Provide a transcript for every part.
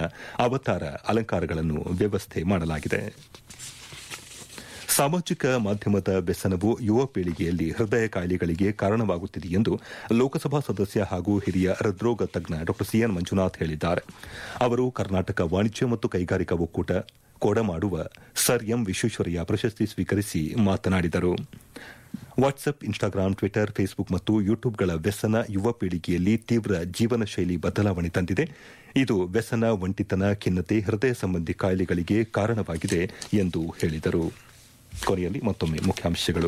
ಅವತಾರ ಅಲಂಕಾರಗಳನ್ನು ವ್ಯವಸ್ಥೆ ಮಾಡಲಾಗಿದೆ ಸಾಮಾಜಿಕ ಮಾಧ್ಯಮದ ವ್ಯಸನವು ಯುವ ಪೀಳಿಗೆಯಲ್ಲಿ ಹೃದಯ ಕಾಯಿಲೆಗಳಿಗೆ ಕಾರಣವಾಗುತ್ತಿದೆ ಎಂದು ಲೋಕಸಭಾ ಸದಸ್ಯ ಹಾಗೂ ಹಿರಿಯ ಹೃದ್ರೋಗ ತಜ್ಞ ಡಾ ಸಿಎನ್ ಮಂಜುನಾಥ್ ಹೇಳಿದ್ದಾರೆ ಅವರು ಕರ್ನಾಟಕ ವಾಣಿಜ್ಯ ಮತ್ತು ಕೈಗಾರಿಕಾ ಒಕ್ಕೂಟ ಕೊಡಮಾಡುವ ಸರ್ ಎಂ ವಿಶ್ವೇಶ್ವರಯ್ಯ ಪ್ರಶಸ್ತಿ ಸ್ವೀಕರಿಸಿ ಮಾತನಾಡಿದರು ವಾಟ್ಸ್ಆಪ್ ಇನ್ಸ್ಟಾಗ್ರಾಂ ಟ್ವಿಟರ್ ಫೇಸ್ಬುಕ್ ಮತ್ತು ಯೂಟ್ಯೂಬ್ಗಳ ವ್ಯಸನ ಯುವ ಪೀಳಿಗೆಯಲ್ಲಿ ತೀವ್ರ ಜೀವನ ಶೈಲಿ ಬದಲಾವಣೆ ತಂದಿದೆ ಇದು ವ್ಯಸನ ಒಂಟಿತನ ಖಿನ್ನತೆ ಹೃದಯ ಸಂಬಂಧಿ ಕಾಯಿಲೆಗಳಿಗೆ ಕಾರಣವಾಗಿದೆ ಎಂದು ಹೇಳಿದರು ಕೊನೆಯಲ್ಲಿ ಮತ್ತೊಮ್ಮೆ ಮುಖ್ಯಾಂಶಗಳು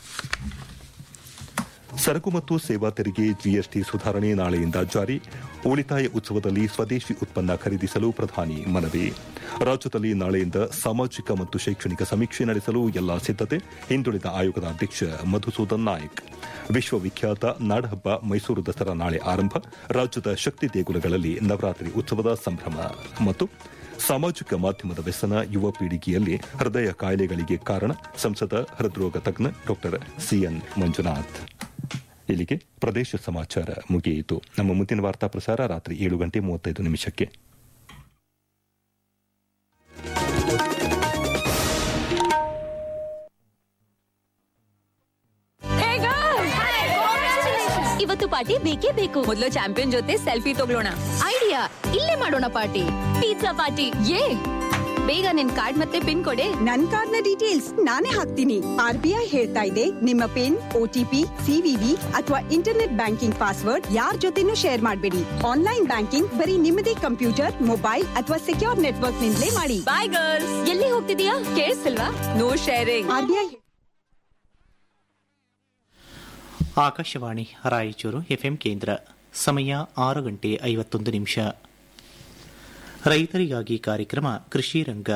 ಸರಕು ಮತ್ತು ಸೇವಾ ತೆರಿಗೆ ಜಿಎಸ್ಟಿ ಸುಧಾರಣೆ ನಾಳೆಯಿಂದ ಜಾರಿ ಉಳಿತಾಯ ಉತ್ಸವದಲ್ಲಿ ಸ್ವದೇಶಿ ಉತ್ಪನ್ನ ಖರೀದಿಸಲು ಪ್ರಧಾನಿ ಮನವಿ ರಾಜ್ಯದಲ್ಲಿ ನಾಳೆಯಿಂದ ಸಾಮಾಜಿಕ ಮತ್ತು ಶೈಕ್ಷಣಿಕ ಸಮೀಕ್ಷೆ ನಡೆಸಲು ಎಲ್ಲಾ ಸಿದ್ದತೆ ಹಿಂದುಳಿದ ಆಯೋಗದ ಅಧ್ಯಕ್ಷ ಮಧುಸೂದನ್ ನಾಯಕ್ ವಿಶ್ವವಿಖ್ಯಾತ ನಾಡಹಬ್ಬ ಮೈಸೂರು ದಸರಾ ನಾಳೆ ಆರಂಭ ರಾಜ್ಯದ ಶಕ್ತಿ ದೇಗುಲಗಳಲ್ಲಿ ನವರಾತ್ರಿ ಉತ್ಸವದ ಸಂಭ್ರಮ ಮತ್ತು ಸಾಮಾಜಿಕ ಮಾಧ್ಯಮದ ವ್ಯಸನ ಯುವ ಪೀಳಿಗೆಯಲ್ಲಿ ಹೃದಯ ಕಾಯಿಲೆಗಳಿಗೆ ಕಾರಣ ಸಂಸದ ಹೃದ್ರೋಗ ತಜ್ಞ ಡಾ ಸಿಎನ್ ಮಂಜುನಾಥ್ ಇಲ್ಲಿಗೆ ಪ್ರದೇಶ ಸಮಾಚಾರ ಮುಗಿಯಿತು ನಮ್ಮ ಮುಂದಿನ ವಾರ್ತಾ ಪ್ರಸಾರ ರಾತ್ರಿ ಏಳು ಗಂಟೆ ಮೂವತ್ತೈದು ನಿಮಿಷಕ್ಕೆ ಇವತ್ತು ಪಾರ್ಟಿ ಬೇಕೇ ಬೇಕು ಮೊದಲು ಚಾಂಪಿಯನ್ ಜೊತೆ ಸೆಲ್ಫಿ ತಗೊಳ್ಳೋಣ ಐಡಿಯಾ ಇಲ್ಲೇ ಮಾಡೋಣ ಪಾರ್ಟಿ ಪಿಜ್ಜಾ ಪಾರ್ಟಿ ಏ ಬೇಗ ನಿನ್ ಕಾರ್ಡ್ ಮತ್ತೆ ಪಿನ್ ಕೊಡೆ ನನ್ ಕಾರ್ಡ್ನ ಡೀಟೇಲ್ಸ್ ನಾನೇ ಹಾಕ್ತೀನಿ ಆರ್ ಬಿ ಐ ಹೇಳ್ತಾ ಇದೆ ನಿಮ್ಮ ಪಿನ್ ಒಟಿಪಿ ಸಿವಿವಿ ಅಥವಾ ಇಂಟರ್ನೆಟ್ ಬ್ಯಾಂಕಿಂಗ್ ಪಾಸ್ವರ್ಡ್ ಯಾರ್ ಜೊತೆನೂ ಶೇರ್ ಮಾಡಬೇಡಿ ಆನ್ಲೈನ್ ಬ್ಯಾಂಕಿಂಗ್ ಬರೀ ನಿಮ್ಮದೇ ಕಂಪ್ಯೂಟರ್ ಮೊಬೈಲ್ ಅಥವಾ ಸೆಕ್ಯೂರ್ ನೆಟ್ವರ್ಕ್ ನಿಂದಲೇ ಮಾಡಿ ಬಾಯ್ ಗರ್ಲ್ಸ್ ಎಲ್ಲಿ ಹೋಗ್ತಿದೀಯಾ ಕೇಳಿಸ್ತಿಲ್ವಾ no sharing R B I Akashvani Raichur FM ಕೇಂದ್ರ ಸಮಯ ಆರು ಗಂಟೆ ಐವತ್ತೊಂದು ನಿಮಿಷ ರೈತರಿಗಾಗಿ ಕಾರ್ಯಕ್ರಮ ಕೃಷಿ ರಂಗ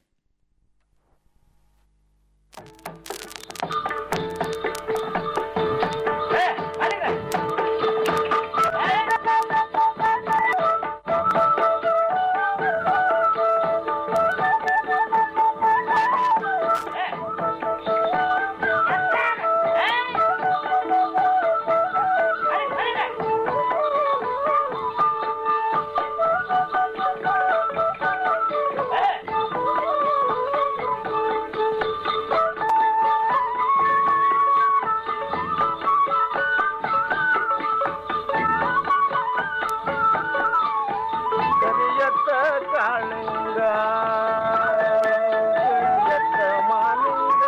ಕರಿಯತ್ತ ಕಾಳಿಂಗ ಕರಿಯತ್ತ ಮಾಲಿಂಗ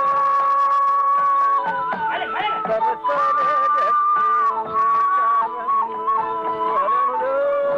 ಸರಸರ ಗಟ್ಟಿ ಕಾಲಂದು ಹರಳು.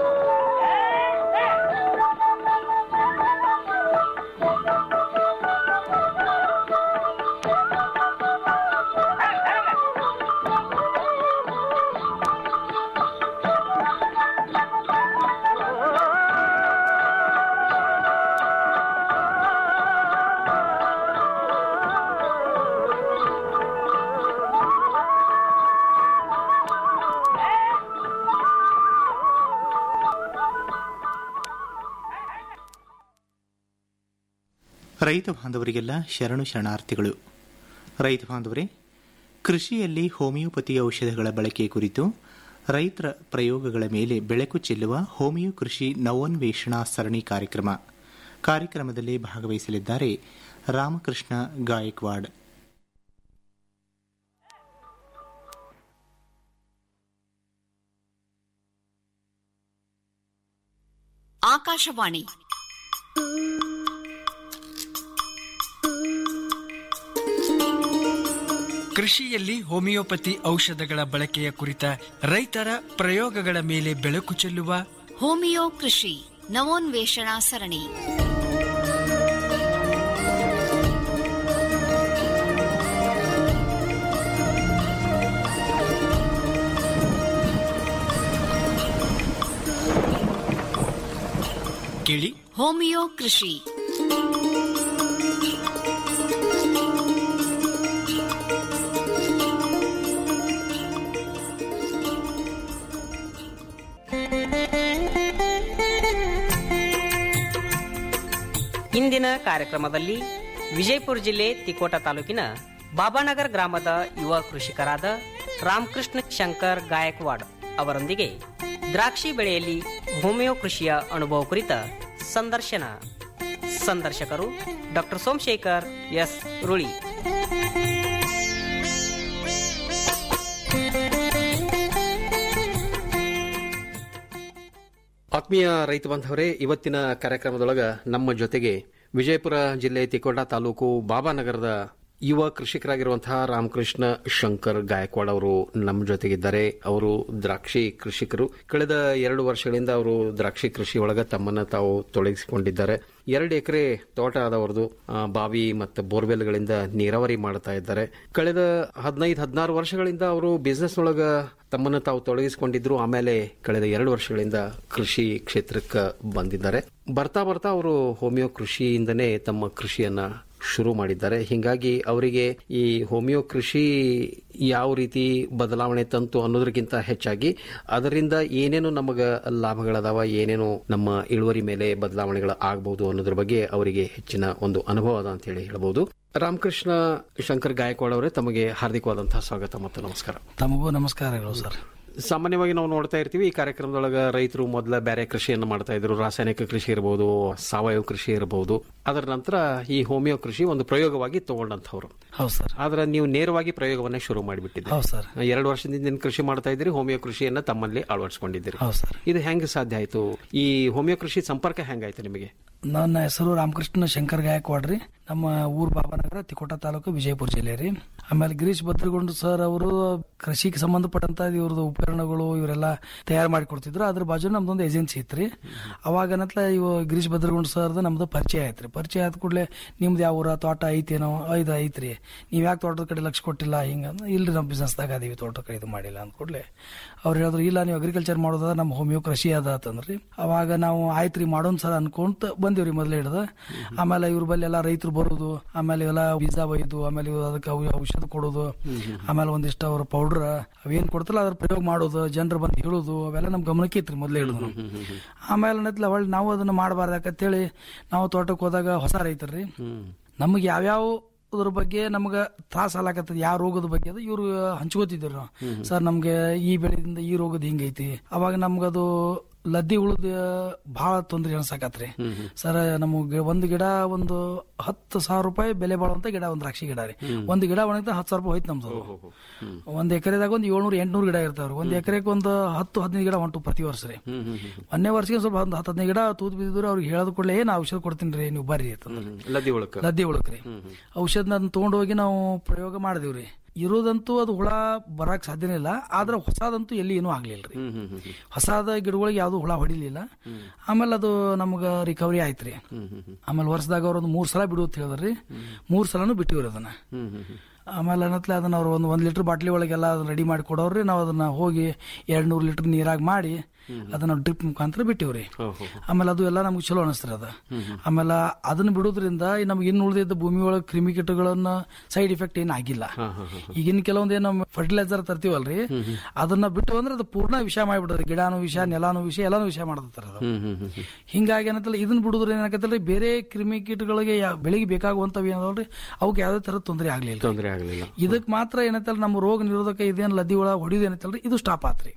ರೈತ ಬಾಂಧವರಿಗೆಲ್ಲ ಶರಣು ಶರಣಾರ್ಥಿಗಳು ರೈತ ಬಾಂಧವರೇ ಕೃಷಿಯಲ್ಲಿ ಹೋಮಿಯೋಪತಿ ಔಷಧಗಳ ಬಳಕೆ ಕುರಿತು ರೈತರ ಪ್ರಯೋಗಗಳ ಮೇಲೆ ಬೆಳಕು ಚೆಲ್ಲುವ ಹೋಮಿಯೋ ಕೃಷಿ ನವೋನ್ವೇಷಣಾ ಸರಣಿ ಕಾರ್ಯಕ್ರಮ ಕಾರ್ಯಕ್ರಮದಲ್ಲಿ ಭಾಗವಹಿಸಲಿದ್ದಾರೆ ರಾಮಕೃಷ್ಣ ಗಾಯಕ್ವಾಡ್ ಆಕಾಶವಾಣಿ ಕೃಷಿಯಲ್ಲಿ ಹೋಮಿಯೋಪತಿ ಔಷಧಗಳ ಬಳಕೆಯ ಕುರಿತ ರೈತರ ಪ್ರಯೋಗಗಳ ಮೇಲೆ ಬೆಳಕು ಚೆಲ್ಲುವ ಹೋಮಿಯೋ ಕೃಷಿ ನವೋನ್ವೇಷಣಾ ಸರಣಿ ಕೇಳಿ ಹೋಮಿಯೋ ಕೃಷಿ ಇಂದಿನ ಕಾರ್ಯಕ್ರಮದಲ್ಲಿ ವಿಜಯಪುರ ಜಿಲ್ಲೆ ತಿಕೋಟ ತಾಲೂಕಿನ ಬಾಬಾನಗರ್ ಗ್ರಾಮದ ಯುವ ಕೃಷಿಕರಾದ ರಾಮಕೃಷ್ಣ ಶಂಕರ್ ಗಾಯಕ್ವಾಡ್ ಅವರೊಂದಿಗೆ ದ್ರಾಕ್ಷಿ ಬೆಳೆಯಲ್ಲಿ ಹೋಮಿಯೋ ಕೃಷಿಯ ಅನುಭವ ಕುರಿತ ಸಂದರ್ಶನ ಸಂದರ್ಶಕರು ಡಾಕ್ಟರ್ ಸೋಮಶೇಖರ್ ಎಸ್ ರುಳಿ ಆತ್ಮೀಯ ರೈತ ಬಾಂಧವರೇ ಇವತ್ತಿನ ಕಾರ್ಯಕ್ರಮದೊಳಗ ನಮ್ಮ ಜೊತೆಗೆ ವಿಜಯಪುರ ಜಿಲ್ಲೆ ತಿಕೋಟ ತಾಲೂಕು ಬಾಬಾನಗರದ ಯುವ ಕೃಷಿಕರಾಗಿರುವಂತಹ ರಾಮಕೃಷ್ಣ ಶಂಕರ್ ಗಾಯಕ್ವಾಡ್ ಅವರು ನಮ್ಮ ಜೊತೆಗಿದ್ದಾರೆ ಅವರು ದ್ರಾಕ್ಷಿ ಕೃಷಿಕರು ಕಳೆದ ಎರಡು ವರ್ಷಗಳಿಂದ ಅವರು ದ್ರಾಕ್ಷಿ ಕೃಷಿ ಒಳಗ ತಮ್ಮನ್ನ ತಾವು ತೊಡಗಿಸಿಕೊಂಡಿದ್ದಾರೆ ಎರಡು ಎಕರೆ ತೋಟ ಆದವರದು ಆ, ಬಾವಿ ಮತ್ತು ಬೋರ್ವೆಲ್ಗಳಿಂದ ನೀರಾವರಿ ಮಾಡ್ತಾ ಇದ್ದಾರೆ ಕಳೆದ ಹದಿನೈದು ಹದಿನಾರು ವರ್ಷಗಳಿಂದ ಅವರು ಬಿಸ್ನೆಸ್ ಒಳಗ ತಮ್ಮನ್ನು ತಾವು ತೊಡಗಿಸಿಕೊಂಡಿದ್ರು ಆಮೇಲೆ ಕಳೆದ ಎರಡು ವರ್ಷಗಳಿಂದ ಕೃಷಿ ಕ್ಷೇತ್ರಕ್ಕೆ ಬಂದಿದ್ದಾರೆ ಬರ್ತಾ ಬರ್ತಾ ಅವರು ಹೋಮಿಯೋ ಕೃಷಿಯಿಂದನೇ ತಮ್ಮ ಕೃಷಿಯನ್ನ ಶುರು ಮಾಡಿದ್ದಾರೆ ಹಿಂಗಾಗಿ ಅವರಿಗೆ ಈ ಹೋಮಿಯೋ ಕೃಷಿ ಯಾವ ರೀತಿ ಬದಲಾವಣೆ ತಂತು ಅನ್ನೋದಕ್ಕಿಂತ ಹೆಚ್ಚಾಗಿ ಅದರಿಂದ ಏನೇನು ನಮಗ ಲಾಭಗಳದಾವ ಏನೇನು ನಮ್ಮ ಇಳುವರಿ ಮೇಲೆ ಬದಲಾವಣೆಗಳು ಆಗಬಹುದು ಅನ್ನೋದ್ರ ಬಗ್ಗೆ ಅವರಿಗೆ ಹೆಚ್ಚಿನ ಒಂದು ಅನುಭವ ಅದ ಅಂತ ಹೇಳಿ ಹೇಳಬಹುದು ರಾಮಕೃಷ್ಣ ಶಂಕರ್ ಗಾಯಕ್ವಾಡ್ ಅವರೇ ತಮಗೆ ಹಾರ್ದಿಕವಾದಂತಹ ಸ್ವಾಗತ ಮತ್ತು ನಮಸ್ಕಾರ ತಮಗೂ ನಮಸ್ಕಾರಗಳು ಸರ್ ಸಾಮಾನ್ಯವಾಗಿ ನಾವು ನೋಡ್ತಾ ಇರ್ತೀವಿ ಈ ಕಾರ್ಯಕ್ರಮದೊಳಗ ರೈತರು ಮೊದಲ ಬೇರೆ ಕೃಷಿಯನ್ನು ಮಾಡ್ತಾ ಇದ್ರು ರಾಸಾಯನಿಕ ಕೃಷಿ ಇರಬಹುದು ಸಾವಯವ ಕೃಷಿ ಇರಬಹುದು ಅದರ ನಂತರ ಈ ಹೋಮಿಯೋ ಕೃಷಿ ಒಂದು ಪ್ರಯೋಗವಾಗಿ ತಗೊಂಡಂತವ್ರು ಹೌದು ಸರ್ ಆದ್ರೆ ನೀವು ನೇರವಾಗಿ ಪ್ರಯೋಗವನ್ನೇ ಶುರು ಮಾಡಿಬಿಟ್ಟಿದ್ದೀರಿ ಹೌದು ಸರ್ ಎರಡು ವರ್ಷದಿಂದ ಏನ್ ಕೃಷಿ ಮಾಡ್ತಾ ಇದ್ದೀರಿ ಹೋಮಿಯೋ ಕೃಷಿಯನ್ನ ತಮ್ಮಲ್ಲಿ ಅಳವಡಿಸಿಕೊಂಡಿದ್ದೀರಿ ಹೌದು ಸರ್ ಇದು ಹೆಂಗ್ ಸಾಧ್ಯ ಆಯ್ತು ಈ ಹೋಮಿಯೋ ಕೃಷಿ ಸಂಪರ್ಕ ಹೆಂಗಾಯ್ತು ನಿಮಗೆ ನನ್ನ ಹೆಸರು ರಾಮಕೃಷ್ಣ ಶಂಕರ್ ಗಾಯಕ್ವಾಡ್ ರೀ ನಮ್ಮ ಊರ್ ಬಾಬಾನಗರ ತಿಕೋಟ ತಾಲೂಕು ವಿಜಯಪುರ ಜಿಲ್ಲೆ ರೀ ಆಮೇಲೆ ಗಿರೀಶ್ ಭದ್ರಗೊಂಡು ಸರ್ ಅವರು ಕೃಷಿಗೆ ಸಂಬಂಧಪಟ್ಟಂತ ಇವ್ರದ್ದು ಉಪಕರಣಗಳು ಇವರೆಲ್ಲ ತಯಾರು ಮಾಡಿ ಕೊಡ್ತಿದ್ರು ಅದ್ರ ಬಾಜು ನಮ್ದೊಂದು ಏಜೆನ್ಸಿ ಇತ್ರಿ ಅವಾಗ ಏನತ್ಲ ಇವು ಗಿರೀಶ್ ಭದ್ರಗೊಂಡು ಸರ್ದು ನಮ್ದು ಪರಿಚಯ ಆಯ್ತ್ರಿ ಪರಿಚಯ ಆದ ಕೂಡಲೇ ನಿಮ್ದು ಯಾವ ಊರ ತೋಟ ಐತೇನೋ ಐದು ಐತ್ರಿ ನೀವ್ ಯಾಕೆ ತೋಟದ ಕಡೆ ಲಕ್ಷ ಕೊಟ್ಟಿಲ್ಲ ಹಿಂಗ ಇಲ್ರಿ ನಮ್ಮ ಬಿಸ್ನೆಸ್ದಾಗ ಅದೀವಿ ತೋಟದ ಕಡೆ ಇದು ಮಾಡಿಲ್ಲ ಅಂದ ಕೂಡಲೇ ಅವ್ರು ಹೇಳಿದ್ರು ಇಲ್ಲ ನೀವು ಅಗ್ರಿಕಲ್ಚರ್ ಮಾಡೋದ ನಮ್ಮ ಹೋಮಿಯೋ ಕೃಷಿ ಅದ ಅಂತಂದ್ರಿ ಅವಾಗ ನಾವು ಆಯ್ತ್ರಿ ಮಾಡೋನ್ ಸರ್ ಅನ್ಕೊಂತ ಬಂದಿವ್ರಿ ಮೊದಲೇ ಹಿಡ್ದು ಆಮೇಲೆ ಇವ್ರ ಬಲ್ಲಿ ಎಲ್ಲ ರೈತರು ಬರೋದು ಆಮೇಲೆ ಇವೆಲ್ಲ ಬೀಜ ಒಯ್ದು ಆಮೇಲೆ ಇವ್ ಅದಕ್ಕೆ ಅವು ಔಷಧ ಕೊಡೋದು ಆಮೇಲೆ ಒಂದಿಷ್ಟು ಅವ್ರ ಪೌಡರ್ ಅವೇನ್ ಕೊಡ್ತಲ್ಲ ಅದ್ರ ಪ್ರಯೋಗ ಮಾಡೋದು ಜನರು ಬಂದು ಹೇಳೋದು ಅವೆಲ್ಲ ನಮ್ ಗಮನಕ್ಕೆ ಇತ್ರಿ ಮೊದಲೇ ಹಿಡಿದು ಆಮೇಲೆ ಅನ್ನತ್ಲ ಹೊಳ್ಳಿ ನಾವು ಅದನ್ನ ಮಾಡಬಾರ್ದಾಕಂತೇಳಿ ನಾವು ತೋಟಕ್ಕೆ ಹೋದಾಗ ಹೊಸ ರೈತರ್ರಿ ನಮಗೆ ಯಾವ್ಯಾವ ಅದ್ರ ಬಗ್ಗೆ ನಮ್ಗೆ ತ್ರಾಸ ಆಲಾಕತ್ತದ ಯಾವ ರೋಗದ ಬಗ್ಗೆ ಅದು ಇವ್ರು ಹಂಚ್ಕೋತಿದ್ರು ನಾವು ಸರ್ ನಮ್ಗೆ ಈ ಬೆಳೆದಿಂದ ಈ ರೋಗದ ಹಿಂಗೈತಿ ಅವಾಗ ನಮ್ಗದು ಲದ್ದಿ ಉಳಿದ ಬಹಳ ತೊಂದ್ರೆ ಅನ್ಸಾಕತ್ರಿ ಸರ್ ನಮಗೆ ಒಂದು ಗಿಡ ಒಂದು ಹತ್ತು ಸಾವಿರ ರೂಪಾಯಿ ಬೆಲೆ ಬಾಳುವಂತ ಗಿಡ ಒಂದು ದ್ರಾಕ್ಷಿ ಗಿಡ ರೀ ಒಂದು ಗಿಡ ಒಣಗಿದ ಹತ್ತು ಸಾವಿರ ರೂಪಾಯಿ ಹೋಯ್ತು ನಮ್ದು ಒಂದ್ ಎಕರೆದಾಗ ಒಂದು ಏಳ್ನೂರು ಎಂಟ್ನೂರು ಗಿಡ ಇರ್ತಾವ್ರಿ ಒಂದ್ ಎಕರೆಗೆ ಒಂದು ಹತ್ತು ಹದಿನೈದು ಗಿಡ ಹೊಂಟು ಪ್ರತಿ ವರ್ಷ ರೀ ಒಂದೇ ವರ್ಷಕ್ಕೆ ಸ್ವಲ್ಪ ಒಂದು ಹತ್ತು ಹದಿನೈದು ಗಿಡ ತೂತ್ ಬಿದ್ದಿದ್ರು ಅವ್ರಿಗೆ ಹೇಳೋದ್ ಕೂಡಲೇ ಏನ್ ಔಷಧ ಕೊಡ್ತೀನಿ ರೀ ನೀವು ಬರ್ರಿ ಅಂತಂದ್ರು. ಲದ್ದಿ ಒಳಕ ಲದ್ದಿ ಉಳಕ್ರಿ ಔಷಧನ ಅದನ್ನ ತಗೊಂಡು ಹೋಗಿ ನಾವು ಪ್ರಯೋಗ ಮಾಡಿದಿವ್ರಿ ಇರೋದಂತೂ ಅದು ಹುಳ ಬರಕ್ ಸಾಧ್ಯನೇ ಇಲ್ಲ ಆದ್ರೆ ಹೊಸದಂತೂ ಎಲ್ಲಿ ಏನೂ ಆಗ್ಲಿಲ್ಲ ರೀ ಹೊಸಾದ ಗಿಡಗಳಿಗೆ ಯಾವ್ದು ಹುಳ ಹೊಡಿಲಿಲ್ಲ ಆಮೇಲೆ ಅದು ನಮ್ಗ ರಿಕವರಿ ಆಯ್ತ್ರಿ ಆಮೇಲೆ ವರ್ಷದಾಗ ಅವ್ರ ಒಂದು ಮೂರ್ ಸಲ ಬಿಡು ಅಂತ ಹೇಳಿದ್ರಿ ಮೂರ್ ಸಲನು ಬಿಟ್ಟಿವ್ರಿ ಅದನ್ನ ಆಮೇಲೆ ಅನ್ನತ್ಲೆ ಅದನ್ನ ಅವ್ರು ಒಂದು ಒಂದ್ ಲೀಟರ್ ಬಾಟ್ಲಿ ಒಳಗೆಲ್ಲ ರೆಡಿ ಮಾಡಿ ಕೊಡೋರ್ರಿ ನಾವು ಅದನ್ನ ಹೋಗಿ ಎರಡ್ ನೂರ್ ಲೀಟರ್ ನೀರಾಗ ಮಾಡಿ ಅದನ್ನ ಡ್ರಿಪ್ ಮುಖಾಂತರ ಬಿಟ್ಟಿವ್ರಿ ಆಮೇಲೆ ಅದು ಎಲ್ಲ ನಮ್ಗೆ ಚಲೋ ಅನಿಸ್ತ್ರಿ ಅದ ಆಮೇಲೆ ಅದನ್ನ ಬಿಡೋದ್ರಿಂದ ನಮ್ಗೆ ಇನ್ನು ಉಳಿದಿದ್ದ ಭೂಮಿ ಒಳಗೆ ಕ್ರಿಮಿಕೀಟಗಳನ್ನ ಸೈಡ್ ಇಫೆಕ್ಟ್ ಏನ್ ಆಗಿಲ್ಲ ಈಗಿನ ಕೆಲವೊಂದ್ ಏನು ಫರ್ಟಿಲೈಸರ್ ತರ್ತೀವಲ್ರಿ ಅದನ್ನ ಬಿಟ್ಟು ಅಂದ್ರೆ ಅದು ಪೂರ್ಣ ವಿಷ ಮಾಡಿಬಿಡ್ರಿ ಗಿಡಾನು ವಿಷ ನೆಲಾನು ವಿಷ ಎಲ್ಲಾನು ವಿಷ ಮಾಡ್ತಾರ ಅದು ಹಿಂಗಾಗಿ ಏನಂತಲ್ಲ ಇದನ್ನ ಬಿಡುದ್ರ ಏನಾಗತ್ತಲ್ರಿ ಬೇರೆ ಕ್ರಿಮಿಕೀಟಗಳಿಗೆ ಯಾ- ಬೆಳೆಗೆ ಬೇಕಾಗುವಂತವ್ ಏನದಲ್ರಿ ಅವಕ್ಕೆ ಯಾವ್ದೇ ತರ ತೊಂದರೆ ಆಗ್ಲಿಲ್ಲ ತೊಂದರೆ ಆಗಲಿಲ್ಲ ಇದಕ್ ಮಾತ್ರ ಏನೈತಲ್ಲ ನಮ್ಮ ರೋಗ ನಿರೋಧಕ ಇದೇನ್ ಲದ್ದಿ ಒಳ ಹೊಡಿಯೋದು ಏನೈತಲ್ರಿ ಇದು ಸ್ಟಾಪ್ ಆತ್ರಿ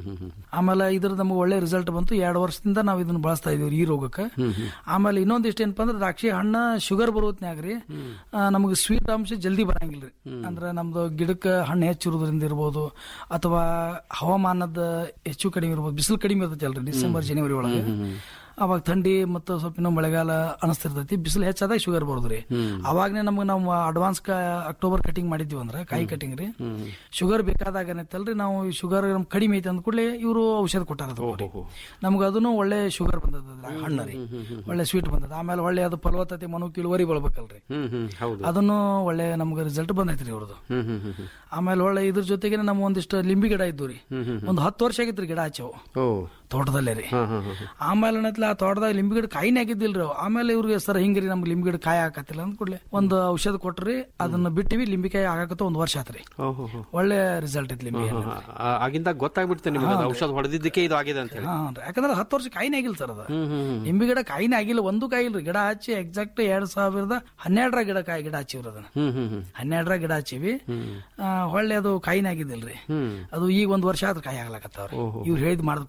ಆಮೇಲೆ ಇದ್ರ ನಮ್ಗೆ ಒಳ್ಳೆ ರಿಸಲ್ಟ್ ಬಂತು ಎರಡು ವರ್ಷದಿಂದ ನಾವು ಇದನ್ನ ಬಳಸ್ತಾ ಇದೀವಿ ಈ ರೋಗಕ್ಕೆ ಆಮೇಲೆ ಇನ್ನೊಂದಿಷ್ಟು ಏನಪ್ಪಾ ಅಂದ್ರೆ ದ್ರಾಕ್ಷಿ ಹಣ್ಣ ಶುಗರ್ ಬರೋತ್ನ್ಯಾಗ್ರಿ ನಮಗೆ ಸ್ವೀಟ್ ಅಂಶ ಜಲ್ದಿ ಬರಂಗಿಲ್ರಿ ಅಂದ್ರೆ ನಮ್ದು ಗಿಡಕ್ಕೆ ಹಣ್ಣು ಹೆಚ್ಚಿರೋದ್ರಿಂದ ಇರ್ಬೋದು ಅಥವಾ ಹವಾಮಾನದ ಹೆಚ್ಚು ಕಡಿಮೆ ಇರ್ಬೋದು ಬಿಸಿಲು ಕಡಿಮೆ ಇರ್ತೈತಲ್ರಿ ಡಿಸೆಂಬರ್ ಜನವರಿ ಒಳಗೆ ಅವಾಗ ಥಂಡಿ ಮತ್ತು ಸ್ವಲ್ಪ ಇನ್ನೂ ಮಳೆಗಾಲ ಅನಿಸ್ತಿರ್ತೈತಿ ಬಿಸಿಲು ಹೆಚ್ಚಾದಾಗ ಶುಗರ್ ಬರೋದ್ರಿ ಅವಾಗನೇ ನಮ್ಗೆ ನಾವು ಅಡ್ವಾನ್ಸ್ ಅಕ್ಟೋಬರ್ ಕಟಿಂಗ್ ಮಾಡಿದ್ವಿ ಅಂದ್ರೆ ಕಾಯಿ ಕಟಿಂಗ್ ರೀ ಶುಗರ್ ಬೇಕಾದಾಗ ಏನೈತಲ್ರಿ ನಾವು ಶುಗರ್ ನಮ್ ಕಡಿಮೆ ಐತೆ ಅಂದ ಕೂಡಲೇ ಇವರು ಔಷಧ ಕೊಟ್ಟಾರ ನಮ್ಗೆ ಅದನ್ನು ಒಳ್ಳೆ ಶುಗರ್ ಬಂದದ ಹಣ್ಣು ರೀ ಒಳ್ಳೆ ಸ್ವೀಟ್ ಬಂದದ ಆಮೇಲೆ ಒಳ್ಳೆ ಅದು ಫಲವತ್ತತೆ ಮನುಕ್ ಇಳುವರಿ ಬೆಳ್ಬೇಕಲ್ರಿ ಹ್ಮ್ ಹ್ಮ್ ಹೌದು ಅದನ್ನು ಒಳ್ಳೆ ನಮ್ಗೆ ರಿಸಲ್ಟ್ ಬಂದೈತ್ರಿ ಇವ್ರದ್ದು ಹ್ಮ್ ಹ್ಮ್ ಹ್ಮ್ ಹ್ಮ್. ಆಮೇಲೆ ಒಳ್ಳೆ ಇದ್ರ ಜೊತೆಗೆ ನಮ್ಮ ಒಂದಿಷ್ಟು ಲಿಂಬಿ ಗಿಡ ಇದ್ದು ರೀ ಒಂದು ಹತ್ತು ವರ್ಷ ಆಗಿತ್ರಿ ಗಿಡ ಹಚ್ಚವು ಓ ತೋಟದಲ್ಲೇ ರೀ ಹಾ ಹಾ ಹಾ ಹಾ. ಆಮೇಲೆ ಏನೈತ್ಲ ಆ ತೋಟದಾಗ ಲಿಂಬಿ ಗಿಡ ಕಾಯಿನೇ ಆಗಿದ್ದಿಲ್ರಿ ಅವು. ಆಮೇಲೆ ಇವ್ರಿಗೆ ಸರ್ ಹಿಂಗ್ರಿ ನಮ್ಗೆ ಲಿಂಬಿ ಗಿಡ ಕಾಯಿ ಹಾಕತ್ತಿಲ್ಲ ಅಂದ ಕೂಡಲೇ ಒಂದು ಔಷಧ ಕೊಟ್ರಿ ಅದನ್ನ ಬಿಟ್ಟಿವಿ ಲಿಂಬಿಕಾಯಿ ಆಗಾಕತ್ತ ಒಂದು ವರ್ಷ ಆತ್ರಿ ಓ, ಹೋ, ಹೋ. ಒಳ್ಳೆ ರಿಸಲ್ಟ್ ಐತಿ ಲಿಂಬಿ ಹಾ, ಹಾ. ಆ- ಆಗಿಂದ ಗೊತ್ತಾಗ್ಬಿಡ್ತೆ ನಿಮಗೆ ಅದು ಔಷಧ ಹೊಡೆದಿದ್ದಕ್ಕೆ ಇದು ಆಗಿದೆ ಅಂತ ಹೇಳಿ ಹಾ ಯಾಕಂದ್ರೆ ಹತ್ತು ವರ್ಷ ಕಾಯಿನೇ ಆಗಿಲ್ಲ ಸರ್ ಅದ ಹ್ಮ್ ಹ್ಮ್ ಹ್ಮ್. ಲಿಂಬಿ ಗಿಡ ಕಾಯಿನೇ ಆಗಿಲ್ಲ ಒಂದು ಕಾಯಿ ಇಲ್ರಿ ಗಿಡ ಹಚ್ಚಿ ಎಕ್ಸಾಕ್ಟ್ ಎರಡ್ ಸಾವಿರದ ಹನ್ನೆರಡರ ಗಿಡ ಕಾಯಿ ಗಿಡ ಹಚ್ಚಿವ್ರಿ ಅದನ್ನ ಹ್ಮ್ ಹ್ಮ್ ಹ್ಮ್ ಹನ್ನೆರಡರ ಗಿಡ ಹಚ್ಚಿವಿ ಆ, ಹೊಳ್ಳೆ ಅದು ಕಾಯಿನೇ ಆಗಿದ್ದಿಲ್ರಿ ಹ್ಮ್ ಅದು ಈಗ ಒಂದ್ ವರ್ಷ ಆದ್ರೆ ಕಾಯಿ ಆಗ್ಲಾಕತ್ತಾವ್ರಿ ಇವ್ರು ಹೇಳಿದ್ ಮಾಡಿದ್ ಕೂಡಲೇ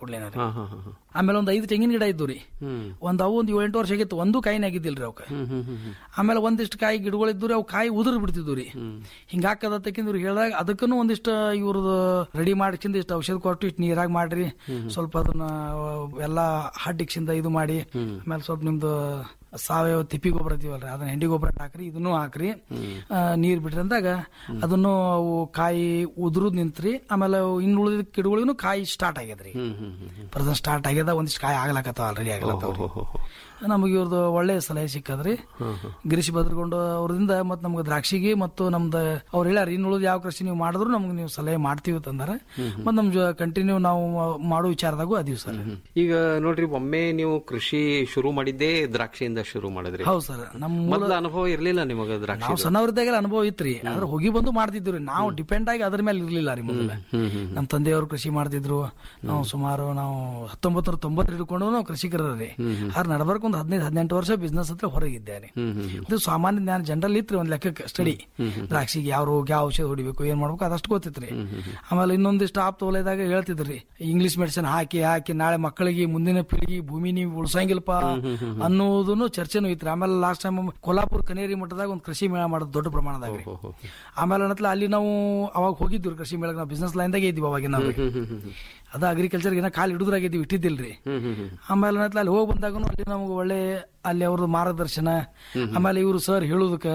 ಹಾ ಹಾ ಹಾ ಹಾ. ಆಮೇಲೆ ಒಂದ್ ಐದು ತೆಂಗಿನ ಗಿಡ ಇದ್ದು ರೀ ಹ್ಮ್ ಒಂದ್ ಅವು ಒಂದ್ ಏಳೆಂಟು ವರ್ಷ ಆಗಿತ್ತು ಒಂದು ಕಾಯಿನ ಆಗಿದ್ದಿಲ್ರಿ ಅವಕ್ಕ ಹ್ಮ್ ಹ್ಮ್ ಹ್ಮ್ ಹ್ಮ್. ಆಮೇಲೆ ಒಂದಿಷ್ಟು ಕಾಯಿ ಗಿಡಗಳಿದ್ದು ಅವು ಕಾಯಿ ಉದುರ್ ಬಿಡ್ತಿದ್ವು ರೀ ಹಿಂಗಾಕದತ್ತಕ್ಕಿಂತ ಇವ್ರು ಹೇಳಿದಾಗ ಅದಕ್ಕೂ ಒಂದಿಷ್ಟು ಇವ್ರದ್ದು ರೆಡಿ ಮಾಡಿಸಿಂದ ಇಷ್ಟು ಔಷಧ ಕೊಟ್ಟು ಇಷ್ಟು ನೀರಾಗ ಮಾಡ್ರಿ ಸ್ವಲ್ಪ ಅದನ್ನ ಎಲ್ಲ ಹಡ್ಡಿಕ್ಸಿಂದ ಇದು ಮಾಡಿ ಆಮೇಲೆ ಸ್ವಲ್ಪ ನಿಮ್ದು ಸಾವಯವ ತಿಪ್ಪಿ ಗೊಬ್ಬರ ಇದ್ದೀವಲ್ರಿ ಅದನ್ನ ಹೆಂಡಿ ಗೊಬ್ಬರ ಹಾಕ್ರಿ ಇದನ್ನು ಹಾಕ್ರಿ ಆ, ನೀರ್ ಬಿಡ್ರಿ ಅಂದಾಗ ಅದನ್ನು ಅವು ಕಾಯಿ ಉದುರುದ್ ನಿಂತ್ರಿ ಆಮೇಲೆ ಅವು ಇನ್ನು ಉಳಿದ ಗಿಡಗಳಿಗೂ ಕಾಯಿ ಸ್ಟಾರ್ಟ್ ಆಗ್ಯದ್ರಿ ಹ್ಮ್ ಹ್ಮ್ ಹ್ಮ್ ಹ್ಮ್. ಪ್ರೆಸೆಂಟ್ ಸ್ಟಾರ್ಟ್ ಆಗ್ಯದ ಒಂದಿಷ್ಟು ಕಾಯಿ ಆಗ್ಲಾಕತ್ತಾವ ಆಲ್ರೆಡಿ ಆಗ್ಲತ್ತಾವ್ರಿ ಹೋ, ಹೋ, ಹೋ. ನಮಗೆ ಇವ್ರದ್ದು ಒಳ್ಳೆ ಸಲಹೆ ಸಿಕ್ಕದ್ರಿ ಗಿರೀಶ್ ಬದ್ರಗೊಂಡು ಅವ್ರದಿಂದ ಮತ್ ನಮ್ಗೆ ದ್ರಾಕ್ಷಿಗೆ ಮತ್ತು ನಮ್ದು ಅವ್ರು ಹೇಳ್ಯಾರ ಇನ್ನು ಉಳಿದ ಯಾವ ಕೃಷಿ ನೀವು ಮಾಡಿದ್ರು ನಮ್ಗೆ ನೀವು ಸಲಹೆ ಮಾಡ್ತೀವಿ ಅಂತಂದಾರ ಮತ್ ನಮ್ ಕಂಟಿನ್ಯೂ ನಾವು ಮಾಡೋ ವಿಚಾರದಾಗೂ ಅದೀವಿ ಸರ್ ಈಗ ನೋಡ್ರಿ ಒಮ್ಮೆ ನೀವು ಕೃಷಿ ಶುರು ಮಾಡಿದ್ದೇ ದ್ರಾಕ್ಷಿಯಿಂದ ಶುರು ಮಾಡಿದ್ರಿ ಹೌದು ಸರ್ ನಮ್ಮ ಮೊದಲ ಅನುಭವ ಇರ್ಲಿಲ್ಲ ನಿಮಗ ದ್ರಾಕ್ಷಿ ನಾವು ಸಣ್ಣವ್ರದ್ದಾಗೆಲ್ಲ ಅನುಭವ ಇತ್ರಿ ಆದ್ರೆ ಹೋಗಿ ಬಂದು ಮಾಡ್ತಿದ್ವಿ ನಾವು ಡಿಪೆಂಡ್ ಆಗಿ ಅದ್ರ ಮೇಲೆ ಇರ್ಲಿಲ್ಲ ರೀ ಮೊದಲ ನಮ್ಮ ತಂದೆಯವರು ಕೃಷಿ ಮಾಡ್ತಿದ್ರು ನಾವು ಸುಮಾರು ನಾವು ಹತ್ತೊಂಬತ್ತು ನೂರ ತೊಂಬತ್ತರ ಹಿಡ್ಕೊಂಡು ನಾವು ಕೃಷಿಕರೇ ಆದ್ರೆ ನಡ್ಬರ್ಕ್ ಒಂದು ಹದಿನೈದು ಹದಿನೆಂಟು ವರ್ಷ ಬಿಸ್ನೆಸ್ ಹತ್ರ ಹೊರಗಿದ್ದೇನೆ ಇದು ಸಾಮಾನ್ಯ ಜ್ಞಾನ ಜನರಲ್ ಇತ್ರಿ ಒಂದ್ ಲೆಕ್ಕಕ್ಕೆ ಸ್ಟಡಿ ದ್ರಾಕ್ಷಿಗೆ ಯಾವ ರೋಗ ಯಾವ ಔಷಧ ಹೊಡಿಬೇಕು ಏನ್ ಮಾಡ್ಬೇಕು ಅದಷ್ಟು ಗೊತ್ತಿತ್ರಿ ಆಮೇಲೆ ಇನ್ನೊಂದಿಷ್ಟು ಆಪ್ ತಗೊಳ್ಳೋದಾಗ ಹೇಳ್ತಿದ್ರಿ ಇಂಗ್ಲಿಷ್ ಮೆಡಿಸಿನ್ ಹಾಕಿ ಹಾಕಿ ನಾಳೆ ಮಕ್ಕಳಿಗೆ ಮುಂದಿನ ಪೀಳಿಗೆ ಭೂಮಿ ನೀವು ಉಳ್ಸಂಗಿಲ್ಲಪ್ಪ ಅನ್ನೋದನ್ನು ಚರ್ಚೆನೂ ಇತ್ರಿ ಆಮೇಲೆ ಲಾಸ್ಟ್ ಟೈಮ್ ಕೊಲ್ಲಾಪುರ ಕನೇರಿ ಮಠದಾಗ ಒಂದು ಕೃಷಿ ಮೇಳ ಮಾಡೋದು ದೊಡ್ಡ ಪ್ರಮಾಣದಾಗ ರೀ. ಆಮೇಲೆ ಅನ್ನತ್ಲ ಅಲ್ಲಿ ನಾವು ಅವಾಗ ಹೋಗಿದ್ವಿ ಕೃಷಿ ಮೇಳಕ್ಕೆ ನಾವು ಬಿಸ್ನೆಸ್ ಲೈನ್ದಾಗ ಇದ್ವಿ ಅವಾಗ ನಾವು ಅದ ಅಗ್ರಿಕಲ್ಚರ್ ಏನ ಕಾಲ್ ಹಿಡಿದ್ರಾಗಿದ್ವಿ ಇಟ್ಟಿದ್ದಿಲ್ರಿ ಆಮೇಲೆ ಅನ್ನತ್ಲ ಅಲ್ಲಿ ಹೋಗಿ ಬಂದಾಗ ಅಲ್ಲಿ ನಮ್ಗೆ ಒಳ್ಳೆ ಅಲ್ಲಿ ಅವ್ರದ್ದು ಮಾರ್ಗದರ್ಶನ ಆಮೇಲೆ ಇವರು ಸರ್ ಹೇಳುದಕ್ಕ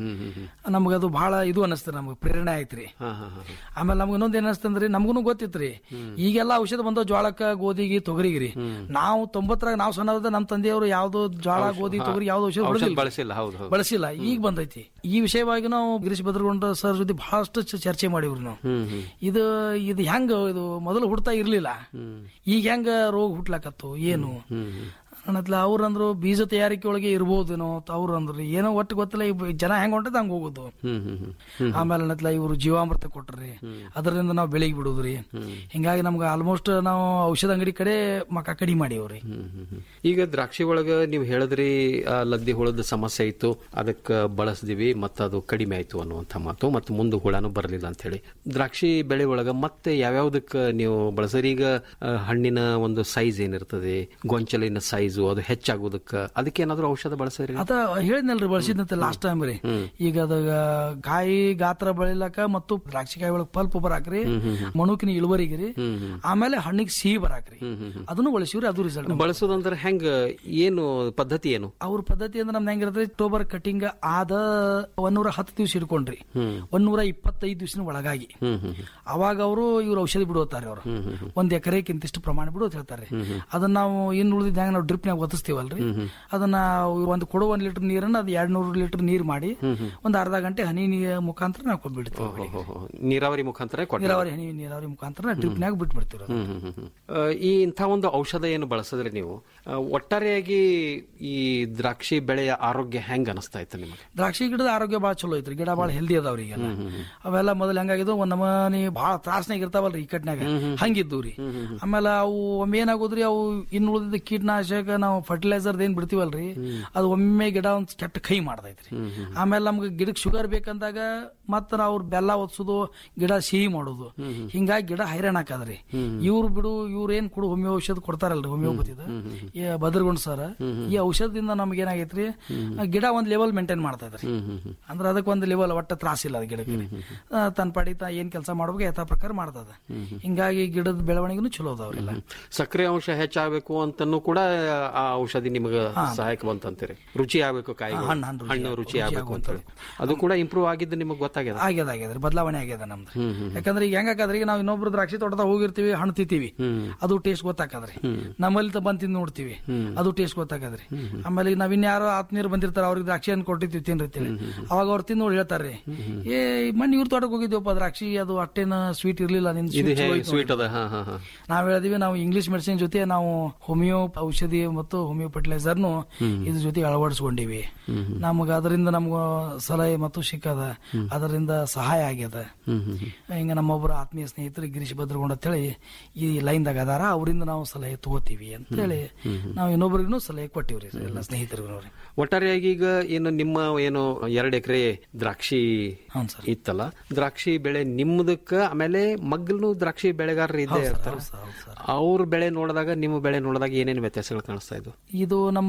ನಮ್ಗೆ ಅದು ಬಹಳ ಇದು ಅನಸ್ತದೆ ನಮ್ಗೆ ಪ್ರೇರಣೆ ಆಯ್ತ್ರಿ ಆಮೇಲೆ ನಮ್ಗೆ ಇನ್ನೊಂದ್ ಏನ್ ಅನಸ್ತಂದ್ರಿ ನಮ್ಗೂ ಗೊತ್ತಿತ್ರಿ ಈಗೆಲ್ಲ ಔಷಧ ಬಂದವ್ ಜೋಳಕ್ಕ ಗೋಧಿಗೆ ತೊಗರಿಗಿರಿ ನಾವು ತೊಂಬತ್ತರಾಗ ನಾವು ಸಣ್ಣದ ನಮ್ಮ ತಂದೆಯವರು ಯಾವ್ದು ಜೋಳ ಗೋಧಿ ತೊಗರಿ ಯಾವ್ದು ಔಷಧ ಔಷಧ ಹೊಡೆದಿಲ್ಲ ಬಳಸಿಲ್ಲ ಹೌದು ಹೌದು ಬಳಸಿಲ್ಲ ಈಗ ಬಂದೈತಿ ಈ ವಿಷಯವಾಗಿ ನಾವು ಗಿರೀಶ್ ಭದ್ರಗೊಂಡ ಸರ್ ಜೊತೆ ಬಹಳಷ್ಟು ಚ- ಚರ್ಚೆ ಮಾಡಿವ್ರಿ ನಾವು ಹ್ಮ್ ಹ್ಮ್ ಇದು ಇದು ಹೆಂಗ ಇದು ಮೊದಲು ಹುಡ್ತಾ ಇರ್ಲಿಲ್ಲ ಈಗ ಹೆಂಗ ರೋಗ ಹುಟ್ಲಾಕತ್ತು ಏನು ಅನ್ನತ್ಲ ಅವ್ರಂದ್ರು ಬೀಜ ತಯಾರಿಕೆ ಒಳಗೆ ಇರ್ಬೋದೇನೋ ಅವ್ರು ಅಂದ್ರಿ ಏನೋ ಒಟ್ಟು ಗೊತ್ತಿಲ್ಲ ಈ ಜನ ಹೆಂಗ್ ಹೊಂಟದ ಹಂಗ ಹೋಗುದು ಹ್ಮ್ ಹ್ಮ್ ಹ್ಮ್ ಆಮೇಲೆ ಅನ್ನತ್ಲ ಇವರು ಜೀವಾಮೃತ ಕೊಟ್ರಿ ಅದರಿಂದ ನಾವು ಬೆಳಿಗ್ಗೆ ಬಿಡುದ್ರಿ ಹಿಂಗಾಗಿ ನಮ್ಗೆ ಆಲ್ಮೋಸ್ಟ್ ನಾವು ಔಷಧ ಅಂಗಡಿ ಕಡೆ ಮಕ್ಕ ಕಡಿಮೆ ಮಾಡಿವ್ರಿ ಹ್ಮ್ ಹ್ಮ್ ಹ್ಮ್. ಈಗ ದ್ರಾಕ್ಷಿ ಒಳಗ ನೀವು ಹೇಳಿದ್ರಿ ಆ, ಲದ್ದಿ ಹುಳದ ಸಮಸ್ಯೆ ಇತ್ತು ಅದಕ್ಕ ಬಳಸ್ದಿವಿ ಮತ್ತ ಅದು ಕಡಿಮೆ ಆಯ್ತು ಅನ್ನುವಂಥ ಮಾತು ಮತ್ತು ಮುಂದೆ ಹುಳನು ಬರಲಿಲ್ಲ ಅಂತ ಹೇಳಿ ದ್ರಾಕ್ಷಿ ಬೆಳೆ ಒಳಗ ಮತ್ತೆ ಯಾವ್ಯಾವ್ದಕ್ಕ ನೀವು ಬಳಸರಿ ಈಗ ಆ, ಹಣ್ಣಿನ ಒಂದು ಸೈಜ್ ಏನಿರ್ತದೆ ಗೊಂಚಲಿನ ಸೈಜು ಅದು ಹೆಚ್ಚಾಗೋದಕ್ಕ ಅದಕ್ಕೆ ಏನಾದ್ರು ಔಷಧ ಬಳಸರಿ ಅದ ಹೇಳಿದ್ನಲ್ರಿ ಬಳಸಿದಂತೆ ಲಾಸ್ಟ್ ಟೈಮ್ ರೀ ಈಗ ಅದ ಕಾಯಿ ಗಾತ್ರ ಬೆಳಿಲಕ ಮತ್ತು ದ್ರಾಕ್ಷಿ ಕಾಯಿ ಒಳಗ್ ಪಲ್ಪ್ ಬರಾಕ್ರಿ ಮಣುಕಿನ ಇಳುವರಿಗೆ ರೀ ಆಮೇಲೆ ಹಣ್ಣಿಗೆ ಸಿಹಿ ಬರಾಕ್ರಿ ಅದನ್ನು ಬಳಸಿವ್ರಿ ಅದು ರಿಸಲ್ಟ್ ಬಳಸೋದಂದ್ರೆ ಹೆಂಗ ಏನು ಪದ್ಧತಿ ಏನು ಅವ್ರ ಪದ್ಧತಿ ಅಂದ್ರೆ ನಮ್ದು ಹೆಂಗಿರುತ್ತೆ ಅಕ್ಟೋಬರ್ ಕಟಿಂಗ್ ಆದ ಒಂದೂರ ಹತ್ತು ದಿವಸ ಇಟ್ಕೊಂಡ್ರಿ ಒಂದೂರ ಇಪ್ಪತ್ತೈದು ದಿವಸನ ಒಳಗಾಗಿ ಅವಾಗ ಅವರು ಇವ್ರು ಔಷಧಿ ಬಿಡುತ್ತಾರೆ ಅವರು ಒಂದ್ ಎಕರೆಗೆ ಇಂತಿಷ್ಟು ಪ್ರಮಾಣ ಬಿಡೋತ್ ಹೇಳ್ತಾರೆ ಅದನ್ನ ನಾವು ಇನ್ನು ಉಳಿದಿದ್ದ ಹೆಂಗ ನಾವು ಡ್ರಿಪ್ನಾಗ ಒತ್ತಿಸ್ತೀವಲ್ರಿ ಅದನ್ನ ಇವ್ರು ಒಂದು ಕೊಡೋ ಒಂದ್ ಲೀಟರ್ ನೀರನ್ನ ಅದು ಎರಡ್ ನೂರು ಲೀಟರ್ ನೀರ್ ಮಾಡಿ ಒಂದ್ ಅರ್ಧ ಗಂಟೆ ಹನಿ ನೀರ್ ಮುಖಾಂತರ ನಾವು ಕೊಟ್ಬಿಡ್ತೀವಿ ಅವ್ರಿಗೆ. ನೀರಾವರಿ ಮುಖಾಂತರ ಕೊಟ್ಟ ನೀರಾವರಿ ಹನಿ ನೀರಾವರಿ ಮುಖಾಂತರ ಡ್ರಿಪ್ನಾಗ ಬಿಟ್ಬಿಡ್ತೀವಿ ಹ್ಮ್ ಹ್ಮ್ ಹ್ಮ್ ಹ್ಮ್. ಆ, ಈ ಇಂಥ ಒಂದು ಔಷಧ ಏನು ಬಳಸಿದ್ರೆ ನೀವು ಆ, ಒಟ್ಟಾರೆಯಾಗಿ ಈ ದ್ರಾಕ್ಷಿ ಬೆಳೆಯ ಆರೋಗ್ಯ ಹೆಂಗ್ ಅನಿಸ್ತಾ ಇತ್ತು ನಿಮಗೆ ದ್ರಾಕ್ಷಿ ಗಿಡದ ಆರೋಗ್ಯ ಬಹಳ ಚಲೋ ಐತ್ರಿ ಗಿಡ ಬಹಳ ಹೆಲ್ದಿ ಅದಾವ್ರಿ ಈಗ ಅವೆಲ್ಲ ಮೊದಲ ಹೆಂಗಾಗಿದ್ವು ಒಂದ್ ನಮನಿ ಬಹಳ ತ್ರಾಸ್ನಾಗ ಇರ್ತಾವಲ್ರಿ ಈ ಕಟ್ನಾಗ ಹಂಗಿದ್ದು ರೀ ಆಮೇಲೆ ಅವು ಒಮ್ಮೆ ಏನಾಗೋದ್ರಿ ಅವು ಇನ್ನು ಉಳಿದ ಕೀಟನಾಶಕ ನಾವು ಫರ್ಟಿಲೈಸರ್ ಏನ್ ಬಿಡ್ತೀವಲ್ರಿ ಅದು ಒಮ್ಮೆ ಗಿಡ ಒಂದ್ ಕೆಟ್ಟ ಕೈ ಮಾಡ್ದೈತ್ರಿ ಆಮೇಲೆ ನಮ್ಗೆ ಗಿಡಕ್ಕೆ ಶುಗರ್ ಬೇಕಂದಾಗ ಮತ್ತ ನಾವು ಅವ್ರ ಬೆಲ್ಲ ಒತ್ಸೋದು ಗಿಡ ಸಿಹಿ ಮಾಡೋದು ಹಿಂಗಾಗಿ ಗಿಡ ಹೈರಾಣ ಹಾಕದ್ರಿ ಇವ್ರು ಬಿಡು ಇವ್ರ ಏನ್ ಕೊಡು ಹೋಮಿಯೋ ಔಷಧ ಕೊಡ್ತಾರಲ್ರಿ ಹೋಮಿಯೋಪತಿದ ಬದ್ರಗೊಂಡ್ ಸರ್ ಈ ಔಷಧದಿಂದ ನಮ್ಗೆ ಏನಾಗೈತ್ರಿ ಆ ಗಿಡ ಒಂದ್ ಲೆವೆಲ್ ಮೇಂಟೈನ್ ಮಾಡ್ತಾ ಇದ್ರಿ ಅಂದ್ರೆ ಅದಕ್ಕೆ ಒಂದು ಲೆವೆಲ್ ಒಟ್ಟ ತ್ರಾಸಿಲ್ಲ ಅದು ಗಿಡಕ್ಕೆ ಆ, ತನ್ನ ಪಾಡಿ ತಾ ಏನ್ ಕೆಲಸ ಮಾಡ್ಬೇಕು ಯಥಾ ಪ್ರಕಾರ ಮಾಡ್ತದ ಹಿಂಗಾಗಿ ಗಿಡದ ಬೆಳವಣಿಗೆನು ಚಲೋ ಅದಾವ್ರಿಲ್ಲ ಸಕ್ಕರೆ ಅಂಶ ಹೆಚ್ಚಾಗಬೇಕು ಅಂತನೂ ಕೂಡ ಆ ಔಷಧಿ ನಿಮಗೆ ಸಹಾಯಕ ಬಂತಂತೀರಿ ರುಚಿ ಆಗ್ಬೇಕು ಕಾಯಿ ಹಣ್ಣು, ಹಣ್ಣು ರುಚಿ ಹಣ್ಣು ಆಗ್ಬೇಕು, ರುಚಿ ರುಚಿ ಆಗ್ಬೇಕು ಅಂತ ಹೇಳಿ ಅದು ಕೂಡ ಇಂಪ್ರೂವ್ ಆಗಿದ್ದು ನಿಮಗೆ ಗೊತ್ತಾಗ್ಯದ ಆಗ್ಯದ ಆಗ್ಯದ್ರಿ ಬದಲಾವಣೆ ಆಗ್ಯದ ನಮ್ದು ಯಾಕಂದ್ರೆ ಈಗ ಹೆಂಗಾಕದ್ರಿ ಈಗ ನಾವು ಇನ್ನೊಬ್ರು ದ್ರಾಕ್ಷಿ ತೋಟದಾಗ ಹೋಗಿರ್ತೀವಿ ಹಣ್ಣು ತಿಂತೀವಿ ಅದು ಟೇಸ್ಟ್ ಗೊತ್ತಾಕದ್ರಿ ನಮ್ಮಲ್ಲಿ ತ ಬಂದ್ ತಿಂದ್ ನೋಡ್ತೀವಿ ಅದು ಟೇಸ್ಟ್ ಗೊತ್ತಾಕದ್ರಿ ಆಮೇಲೆ ಈಗ ನಾವ್ ಇನ್ಯಾರೋ ಆತ್ಮೀಯರು ಬಂದಿರ್ತಾರ ಅವ್ರಿಗೆ ದ್ರಾಕ್ಷಿ ಹಣ್ಣು ಕೊಟ್ಟಿರ್ತೀವಿ ತಿನ್ನಿರ್ತೀವಿ ಅವಾಗ ಅವ್ರು ತಿಂದು ನೋಡಿ ಹೇಳ್ತಾರ್ರಿ ಏ ಮಣ್ಣಿ ಇವ್ರ ತೋಟಕ್ಕೆ ಹೋಗಿದ್ದೀವಪ್ಪ ದ್ರಾಕ್ಷಿ ಅದು ಅಷ್ಟೇನ ಸ್ವೀಟ್ ಇರ್ಲಿಲ್ಲ ನಿನ್ ಇದು sweet ಚಲೋ ಐತ್ ನೋಡಿ. ಸ್ವೀಟ್ ಅದ ಹಾ ಹಾ ಹಾ ನಾವ್ ಹೇಳಿದ್ವಿ ನಾವು ಇಂಗ್ಲಿಷ್ ಮೆಡಿಸಿನ್ ಜೊತೆ ನಾವು ಹೋಮಿಯೋ ಔಷಧಿ ಮತ್ತು ಹೋಮಿಯೋ ಫರ್ಟಿಲೈಸರ್ನು ಹ್ಮ್. ಇದ್ರ ಜೊತೆ ಅಳವಡಿಸ್ಕೊಂಡಿವಿ ಹ್ಮ್ ಹ್ಮ್. ನಮಗ ಅದರಿಂದ ನಮ್ಗ ಸಲಹೆ ಮತ್ತು ಸಿಕ್ಕದ ಅದರಿಂದ ಸಹಾಯ ಆಗ್ಯದ ಹ್ಮ್ ಹ್ಮ್ ಹ್ಮ್. ಹಿಂಗ ನಮ್ಮೊಬ್ಬರು ಆತ್ಮೀಯ ಸ್ನೇಹಿತರು ಗಿರೀಶ್ ಭದ್ರಗೊಂಡ ಅಂತೇಳಿ ಈ ಲೈನ್ದಾಗ ಅದಾರ ಅವರಿಂದ ನಾವು ಸಲಹೆ ತಗೋತೀವಿ ಅಂತೇಳಿ ಹ್ಮ್ ಹ್ಮ್. ನಾವು ಇನ್ನೊಬ್ಬರಿಗೂ ಸಲಹೆ ಕೊಟ್ಟಿವ್ರಿ ಎಲ್ಲ ಸ್ನೇಹಿತರಿಗೂ ರೀ ಒಟ್ಟಾರೆಯಾಗಿ ಈಗ ಏನು ನಿಮ್ಮ ಏನು ಎರಡು ಎಕರೆ ದ್ರಾಕ್ಷಿ ಹೌನ್ ಸರ್. ಇತ್ತಲ್ಲ ದ್ರಾಕ್ಷಿ ಬೆಳೆ ನಿಮ್ಮದಕ್ಕ ಆಮೇಲೆ ಮಗ್ಗಲ್ನು ದ್ರಾಕ್ಷಿ ಬೆಳೆಗಾರರು ಇದ್ದೇ ಹೌದ್ ಸರ್, ಇರ್ತಾರ ಹೌದ್ ಸರ್, ಹೌದ್ ಸರ್. ಅವ್ರ ಬೆಳೆ ನೋಡಿದಾಗ ನಿಮ್ಮ ಬೆಳೆ ನೋಡಿದಾಗ ಏನೇನು ವ್ಯತ್ಯಾಸಗಳು ಕಾಣಿಸ್ತಾ ಇದ್ವು ಇದು ನಮ್ಮ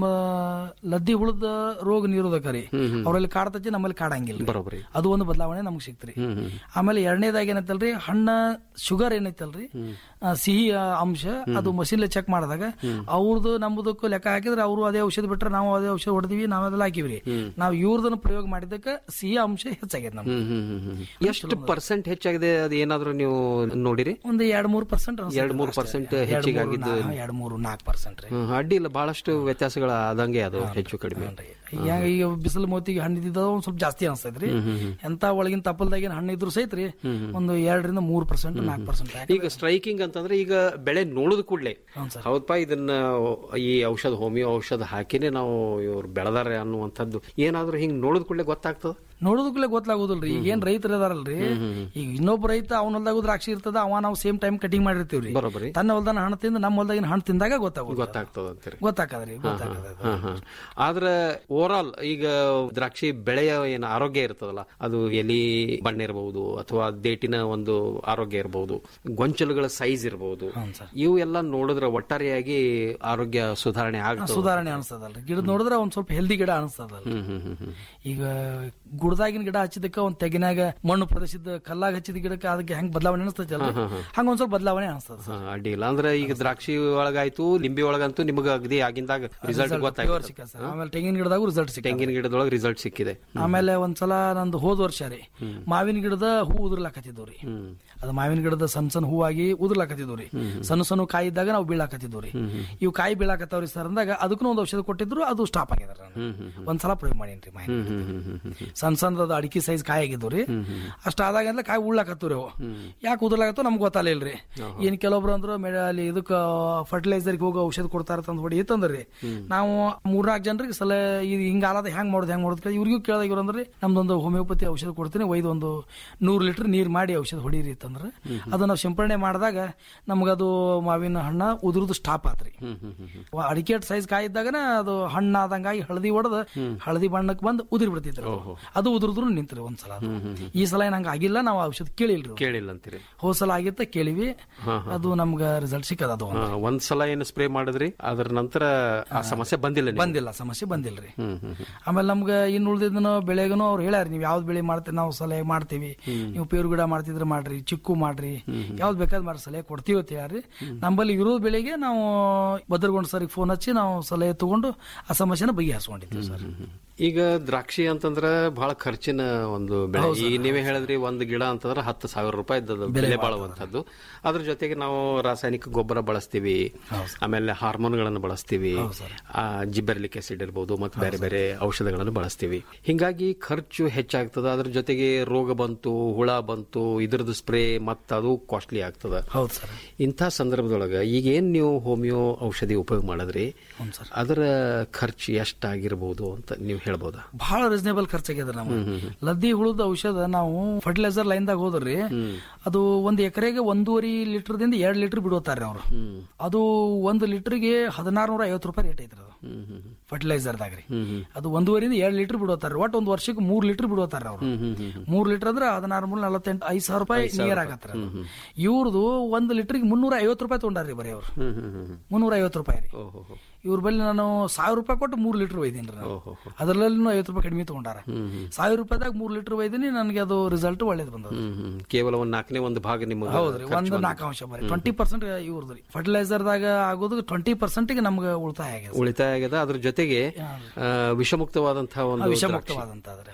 ಲದ್ದಿ ಹುಳದ ರೋಗ ನಿರೋಧಕ ರೀ ಹ್ಮ್, ಹ್ಮ್. ಅವರಲ್ಲಿ ಕಾಡ್ತೈತಿ ನಮ್ಮಲ್ಲಿ ಕಾಡಂಗಿಲ್ಲ ಬರೋಬ್ಬರಿ ಅದು ಒಂದು ಬದಲಾವಣೆ ನಮ್ಗೆ ಸಿಕ್ತ್ರಿ ಹ್ಮ್ ಹ್ಮ್ ಆಮೇಲೆ ಎರಡನೇದಾಗಿ ಏನೈತಲ್ರಿ ಹಣ್ಣ ಶುಗರ್ ಏನೈತಲ್ರಿ ಆ, ಸಿಹಿ ಆ, ಅಂಶ ಅದು ಮಷಿನ್ ಚೆಕ್ ಮಾಡಿದಾಗ ಅವ್ರದ್ದು ನಮ್ಮದಕ್ಕೂ ಲೆಕ್ಕ ಹಾಕಿದ್ರೆ ಅವರು ಅದೇ ಔಷಧ ಬಿಟ್ರೆ ನಾವು ಅದೇ ಔಷಧ ಹೊಡೆದಿವಿ ನಾವ್ ಅದೆಲ್ಲ ಹಾಕಿವ್ರಿ ನಾವು ಇವ್ರದನ್ನ ಪ್ರಯೋಗ ಮಾಡಿದಕ್ಕೆ ಸಿಹಿ ಅಂಶ ಹೆಚ್ಚಾಗ್ಯದ ನಮ್ಗೆ ಹ್ಮ್ ಹ್ಮ್ ಹ್ಮ್ ಹ್ಮ್. ಎಷ್ಟು ಪರ್ಸೆಂಟ್ ಹೆಚ್ಚಾಗಿದೆ ಅದು ಏನಾದ್ರೂ ನೀವು ನೋಡಿರಿ ಒಂದು ಎರಡ್ ಮೂರ್ ಪರ್ಸೆಂಟ್ ಎರಡ್ ಮೂರ್ ಪರ್ಸೆಂಟ್ ಹೆಚ್ಚಿಗೆ ಆಗಿದ್ದು ಎರಡ್ ಮೂರು ನಾಲ್ಕು ಪರ್ಸೆಂಟ್ ರೀ ಹ್ಮ್, ಅಡ್ಡಿ ಇಲ್ಲ ಬಹಳಷ್ಟು ವ್ಯತ್ಯಾಸಗಳ ಆದಂಗೆ ಅದು ಹೆಚ್ಚು ಕಡಿಮೆ ಈಗ ಈಗ ಬಿಸಿಲು ಮೋತಿಗೆ ಹಣ್ಣು ಇದ್ದಿದ್ದು ಒಂದ್ ಸ್ವಲ್ಪ ಜಾಸ್ತಿ ಅನ್ಸ್ತೈತ್ರಿ ಹ್ಮ್, ಹ್ಮ್, ಹ್ಮ್. ಎಂತ ಒಳಗಿನ ತಪ್ಪಲ್ದಾಗಿನ ಹಣ್ಣು ಇದ್ರು ಸಹಿತ ರೀ ಹ್ಮ್, ಹ್ಮ್. ಒಂದು ಎರಡರಿಂದ ಮೂರು ಪರ್ಸೆಂಟ್ ನಾಲ್ಕು ಪರ್ಸೆಂಟ್ ಈಗ ಸ್ಟ್ರೈಕಿಂಗ್ ಅಂತಂದ್ರೆ ಈಗ ಬೆಳೆ ನೋಡಿದ ಕೂಡಲೇ ಹೌದಪ್ಪ ಇದನ್ನ ಈ ಔಷಧ ಹೋಮಿಯೋ ಔಷಧ ಹಾಕಿನೇ ನಾವು ಇವ್ರು ಬೆಳೆದಾರೆ ಅನ್ನುವಂಥದ್ದು ಏನಾದ್ರೂ ಹಿಂಗ್ ನೋಡಿದ ಕೂಡಲೇ ಗೊತ್ತಾಗ್ತದ ನೋಡೋದಕ್ಕೂ ಗೊತ್ತಾಗೋದಿಲ್ರಿ ಈಗ ಏನ್ ರೈತರು ಇದಾರಲ್ರಿ ಈಗ ಇನ್ನೊಬ್ಬ ರೈತ ಅವನ ಹೊಲ್ದಾಗ ದ್ರಾಕ್ಷಿ ಇರ್ತದ ಅವ ನಾವು ಸೇಮ್ ಟೈಮ್ ಕಟಿಂಗ್ ಮಾಡಿರ್ತೀವ್ರಿ ಬರೋಬ್ಬರಿ ತನ್ನ ಹೊಲ್ದಾನ ಹಣ್ಣು ತಿಂದು ನಮ್ಮ ಹೊಲ್ದಾಗಿನ ಹಣ್ಣು ತಿಂದಾಗ ಗೊತ್ತಾಗೋದು ಗೊತ್ತಾಗ್ತದ ಅಂತೀರಿ ಗೊತ್ತಾಕದ್ರಿ ಗೊತ್ತಾಕದ ಹಾ, ಹಾ. ಆದ್ರ ಓವರ್ ಆಲ್ ಈಗ ದ್ರಾಕ್ಷಿ ಬೆಳೆಯ ಏನು ಆರೋಗ್ಯ ಇರ್ತದಲ್ಲ ಅದು ಎಲಿ ಬಣ್ಣ ಇರಬಹುದು ಅಥವಾ ದೇಟಿನ ಒಂದು ಆರೋಗ್ಯ ಇರಬಹುದು ಗೊಂಚಲುಗಳ ಸೈಜ್ ಇರಬಹುದು ಇವು ಎಲ್ಲ ನೋಡಿದ್ರೆ ಒಟ್ಟಾರೆಯಾಗಿ ಆರೋಗ್ಯ ಸುಧಾರಣೆ ಆಗ್ತದೆ ಸುಧಾರಣೆ ಅನಿಸ್ತದಲ್ರಿ ಗಿಡ ನೋಡಿದ್ರೆ ಒಂದ್ ಸ್ವಲ್ಪ ಹೆಲ್ದಿ ಗಿಡ ಅನಿಸ್ತದಲ್ರಿ ಹ್ಮ್ ಹ್ಮ್ ಹ್ಮ್ ಹ್ಮ್ ಈಗ ಗುಡ್ದಾಗಿನ ಗಿಡ ಹಚ್ಚಿದಕ್ಕ ಒಂದ್ ತೆಗಿನಾಗ ಮಣ್ಣು ಪ್ರದೇಶದ ಕಲ್ಲಾಗ ಹಚ್ಚಿದ ಗಿಡಕ್ಕೆ ಅದಕ್ಕೆ ಹೆಂಗ್ ಬದಲಾವಣೆ ಅನಿಸ್ತೈತಿ ಅಲ್ರಿ ಹಾ, ಹಾ, ಹಾ. ಹಂಗ ಒಂದ್ ಸ್ವಲ್ಪ ಬದಲಾವಣೆ ಅನಿಸ್ತದ ಹಾ, ಅಡ್ಡಿ ಇಲ್ಲ ಅಂದ್ರೆ ಈಗ ದ್ರಾಕ್ಷಿ ಒಳಗಾಯ್ತು ಲಿಂಬಿ ಒಳಗಂತೂ ನಿಮಗೆ ಅಗದಿ ಆಗಿಂದಾಗ ರಿಸಲ್ಟ್ pure ಗೊತ್ತಾಗುತ್ತೆ ಸಿಕ್ಕ ಸರ್. ಆಮೇಲೆ ತೆಂಗಿನ ಗಿಡದಾಗೂ ರಿಸಲ್ಟ್ ಸಿಕ್ಕ ತೆಂಗಿನ ಗಿಡದೊಳಗೆ ರಿಸಲ್ಟ್ ಸಿಕ್ಕಿದೆ ಆಮೇಲೆ ಒಂದ್ಸಲ ನಂದು ಹೋದ ವರ್ಷ ರೀ ಮಾವಿನ ಗಿಡದ ಹೂ ಉದುರ್ಲಾಕತ್ತಿದ್ವು ರೀ ಅದು ಮಾವಿನ ಗಿಡದ ಸಣ್ಣ ಸಣ್ಣ ಹೂವಾಗಿ ಉದುರ್ಲಾಕತ್ತಿದ್ವು ರೀ ಸಣ್ಣ ಸಣ್ಣ ಕಾಯಿ ಇದ್ದಾಗ ನಾವು ಬೀಳಾಕತ್ತಿದ್ವು ರೀ ಇವು ಕಾಯಿ ಬೀಳಾಕತ್ತಾವ್ರಿ ಸರ್ ಅಂದಾಗ ಅದಕ್ಕೂ ಒಂದು ಔಷಧ ಕೊಟ್ಟಿದ್ರು ಅದು ಸ್ಟಾಪ್ ಆಗ್ಯದ ಒಂದ್ಸಲ ಪ್ರಯೋಗ ಮಾಡೀನಿ ಮಾವಿನ ಹ್ಮ್ ಹ್ಮ್ ಹ್ಮ್ ಹ್ಮ್ ಹ್ಮ್ ಹ್ಮ್ ಸಣ್ಣ ಸಣ್ಣದ ಅಡಿಕೆ ಸೈಜ್ ಕಾಯಿ ಆಗಿದ್ವು ರೀ ಅಷ್ಟಾದಾಗ ಕಾಯಿ ಉಳ್ಳಾಕತ್ತು ರೀ ಅವು ಯಾಕೆ ಉದುರ್ಲಾಕತ್ತೋ ನಮ್ಗೆ ಗೊತ್ತಾಲಿಲ್ರಿ ಏನ್ ಕೆಲವೊಬ್ರು ಅಂದ್ರು ಮೇಡ ಅಲ್ಲಿ ಇದಕ್ಕ ಫರ್ಟಿಲೈಸರ್ ಹೋಗಿ ಔಷಧ ಕೊಡ್ತಾರ ತಂದ್ ಹೊಡಿ ಇತ್ತಂದ್ರಿ ನಾವು ಮೂರ್ನಾಲ್ಕು ಜನರಿಗೆ ಸಲ ಇದು ಹಿಂಗ ಆಲದ ಹೆಂಗ್ ಮಾಡೋದು ಹೆಂಗ್ ಮಾಡೋದು ಇವ್ರಿಗೂ ಕೇಳಿದಾಗ ಇವ್ರು ಅಂದ್ರೆ ನಮ್ದೊಂದು ಹೋಮಿಯೋಪತಿ ಔಷಧ ಕೊಡ್ತೀನಿ ಒಯ್ದು ಒಂದು ನೂರು ಲೀಟರ್ ನೀರ್ ಮಾಡಿ ಔಷಧ ಹೊಡೀರಿ ಅಂತಂದ್ರೆ ಅದು ನಾವು ಸಿಂಪಡಣೆ ಮಾಡಿದಾಗ ನಮಗದು ಮಾವಿನ ಹಣ್ಣ ಉದುರುದು ಸ್ಟಾಪ್ ಆತ್ರಿ ಹ್ಮ್ ಹ್ಮ್ ಹ್ಮ್ ಹ್ಮ್ ಅಡಿಕೆ ಸೈಜ್ ಕಾಯಿ ಇದ್ದಾಗನ ಅದು ಹಣ್ಣಾದಂಗಾಗಿ ಹಳದಿ ಹೊಡೆದ ಹಳದಿ ಬಣ್ಣಕ್ಕೆ ಬಂದು ಉದಿರಿ ಬಿಡ್ತಿದ್ರು ಅದು ಉದುರಿದ್ರು ನಿಂತ್ರಿ ಒಂದ್ಸಲ ಅದು. ಈ ಸಲ ನಂಗೆ ಆಗಿಲ್ಲ ನಾವು ಔಷಧ ಕೇಳಿಲ್ರಿ ಕೇಳಿಲ್ಲ ಅಂತೀರಿ ಹೋದ್ ಸಲ ಆಗಿತ್ತ ಕೇಳಿವಿ ಹಾ, ಅದು ನಮ್ಗ ರಿಸಲ್ಟ್ ಸಿಕ್ಕದ ಅದು ಒಂದು. ಹಾ, ಒಂದ್ ಸಲ ಏನು ಸ್ಪ್ರೇ ಮಾಡಿದ್ರಿ ಅದ್ರ ನಂತರ ಆ ಸಮಸ್ಯೆ ಬಂದಿಲ್ಲ ನಿಮ್ಗೆ? ಬಂದಿಲ್ಲ ಸಮಸ್ಯೆ ಬಂದಿಲ್ರಿ ಹ್ಮ್ ಹ್ಮ್ ಹ್ಮ್ ಆಮೇಲೆ ನಮ್ಗ ಇನ್ನು ಉಳಿದಿದ್ದನು ಬೆಳೆಗನು ಅವ್ರು ಹೇಳ್ಯಾರ ನೀವು ಯಾವ್ದು ಬೆಳೆ ಮಾಡ್ತೀರಿ ನಾವು ಸಲಹೆ ಮಾಡ್ತೀವಿ ನೀವು ಪೇರು ಗಿಡ ಮಾಡ್ತಿದ್ರೆ ಮಾಡ್ರಿ ಚಿಕ್ಕು ಮಾಡ್ರಿ ಯಾವ್ದು ಬೇಕಾದ್ ಮಾಡ್ರಿ ಸಲಹೆ ಕೊಡ್ತೀವಿ ಅಂತ ಹೇಳ್ರಿ ನಮ್ಮಲ್ಲಿ ಇರೋ ಬೆಳೆಗೆ ನಾವು ಬದರ್ಗೊಂಡ್ ಸರ್ ಫೋನ್ ಹಚ್ಚಿ ನಾವು ಸಲಹೆ ತಗೊಂಡು ಆ ಸಮಸ್ಯೆನ ಬಗೆಹರಿಸ್ಕೊಂಡಿದ್ದೀವಿ ಸರ್ ಈಗ ದ್ರಾಕ್ಷಿ ಅಂತಂದ್ರ ಬಹಳ ಖರ್ಚಿನ ಒಂದು ಬೆಳೆ ಈಗ ನೀವೇ ಹೇಳಿದ್ರಿ ಒಂದ್ ಗಿಡ ಅಂತಂದ್ರ ಹತ್ತು ಸಾವಿರ ರೂಪಾಯಿ ಇದ್ದದ್ದು ಬೆಲೆ ಬಾಳುವಂತದ್ದು ಅದ್ರ ಜೊತೆಗೆ ನಾವು ರಾಸಾಯನಿಕ ಗೊಬ್ಬರ ಬಳಸ್ತೀವಿ ಆಮೇಲೆ ಹಾರ್ಮೋನ್ಗಳನ್ನು ಬಳಸ್ತೀವಿ ಆ ಜಿಬ್ಬೆರ್ಲಿಕ್ ಆಸಿಡ್ ಇರ್ಬೋದು ಮತ್ತೆ ಬೇರೆ ಬೇರೆ ಔಷಧಗಳನ್ನು ಬಳಸ್ತೀವಿ ಹಿಂಗಾಗಿ ಖರ್ಚು ಹೆಚ್ಚಾಗ್ತದ ಅದ್ರ ಜೊತೆಗೆ ರೋಗ ಬಂತು ಹುಳ ಬಂತು ಇದ್ರದ್ದು ಸ್ಪ್ರೇ ಮತ್ತ ಅದು ಕಾಸ್ಟ್ಲಿ ಆಗ್ತದ ಹೌದು ಸರ್ ಇಂಥ ಸಂದರ್ಭದೊಳಗ ಈಗ ಏನ್ ನೀವು ಹೋಮಿಯೋ ಔಷಧಿ ಉಪಯೋಗ ಮಾಡಿದ್ರಿ ಅದರ ಖರ್ಚು ಎಷ್ಟಾಗಿರ್ಬೋದು ಅಂತ ನೀವು ಹೇಳ್ಬೋದಾ ಬಹಳ ರೀಸನೇಬಲ್ ಖರ್ಚಾಗ್ಯದ ನಾವು ಲದ್ದಿ ಹುಳದ ಔಷಧ ನಾವು ಫರ್ಟಿಲೈಸರ್ ಲೈನ್ ದಾಗ ಹೋದ್ರಿ ಅದು ಒಂದ್ ಎಕರೆಗೆ ಒಂದೂವರೆ ಲೀಟರ್ ದಿಂದ ಎರಡ್ ಲೀಟರ್ ಬಿಡುತ್ತಾರೆ ಅವ್ರು ಅದು ಒಂದು ಲೀಟರ್ಗೆ ಹದಿನಾರು ನೂರ ಐವತ್ತು ರೂಪಾಯಿ ರೇಟ್ ಐತ್ರಿ ಅದು ಫರ್ಟಿಲೈಸರ್ ದಾಗ ರೀ ಅದು ಒಂದೂವರೆಯಿಂದ ಎರಡ್ ಲೀಟರ್ ಬಿಡುತ್ತಾರೆ ಒಟ್ಟು ಒಂದ್ ವರ್ಷಕ್ಕೆ ಮೂರ್ ಲೀಟರ್ ಬಿಡುತ್ತಾರೆ ಅವ್ರು ಮೂರ್ ಲೀಟರ್ ಅಂದ್ರೆ ಹದಿನಾರು ಮೂರ್ ನಲವತ್ತೆಂಟು ಐದ್ ಸಾವಿರ ರೂಪಾಯಿ ನಿಯರ್ ಆಗತ್ತರ ಇವ್ರದ್ದು ಒಂದ್ ಲೀಟರ್ಗೆ ಮುನ್ನೂರ ಐವತ್ತು ರೂಪಾಯಿ ತಗೊಂಡಾರ್ರಿ ಬರೀ ಅವ್ರು ಮುನ್ನೂರ ಐವತ್ತು ರೂಪಾಯಿ ರೀ ಇವ್ರ ಬಲ್ಲಿ ನಾನು ಸಾವಿರ ರೂಪಾಯಿ ಕೊಟ್ಟು ಮೂರ್ ಲೀಟರ್ ಒಯ್ದೀನಿ ರೀ ನಾನು ಅದರಲ್ಲೂ ಐವತ್ತು ರೂಪಾಯಿ ಕಡಿಮೆ ತಗೊಂಡಾರ ಸಾವಿರ ರೂಪಾಯಿದಾಗ ಮೂರ್ ಲೀಟರ್ ಒಯ್ದೀನಿ ನನಗೆ ಅದು ರಿಸಲ್ಟ್ ಒಳ್ಳೇದು ಬಂದದ ಹ್ಮ್, ಹ್ಮ್. ಕೇವಲ ಒಂದ್ ನಾಲ್ಕನೇ ಒಂದು ಭಾಗ ನಿಮಗೆ ಹೌದ್ರಿ ಒಂದು ನಾಲ್ಕು ಅಂಶ ಬರೀ ಟ್ವೆಂಟಿ ಪರ್ಸೆಂಟ್ ಇವ್ರದ್ರಿ ಫರ್ಟಿಲೈಸರ್ ದಾಗ ಆಗೋದು ಟ್ವೆಂಟಿ ಪರ್ಸೆಂಟ್ ನಮ್ಗೆ ಉಳಿತಾಯ ಆಗ್ಯದ ಉಳಿತಾಯ ಆಗ್ಯದ ಅದ್ರ ಜೊತೆಗೆ ಆ, ವಿಷಮುಕ್ತವಾದಂತಹ ಒಂದು ದ್ರಾಕ್ಷಿ. ವಿಷಮುಕ್ತವಾದಂತಾದ್ರೆ ಹ್ಮ್.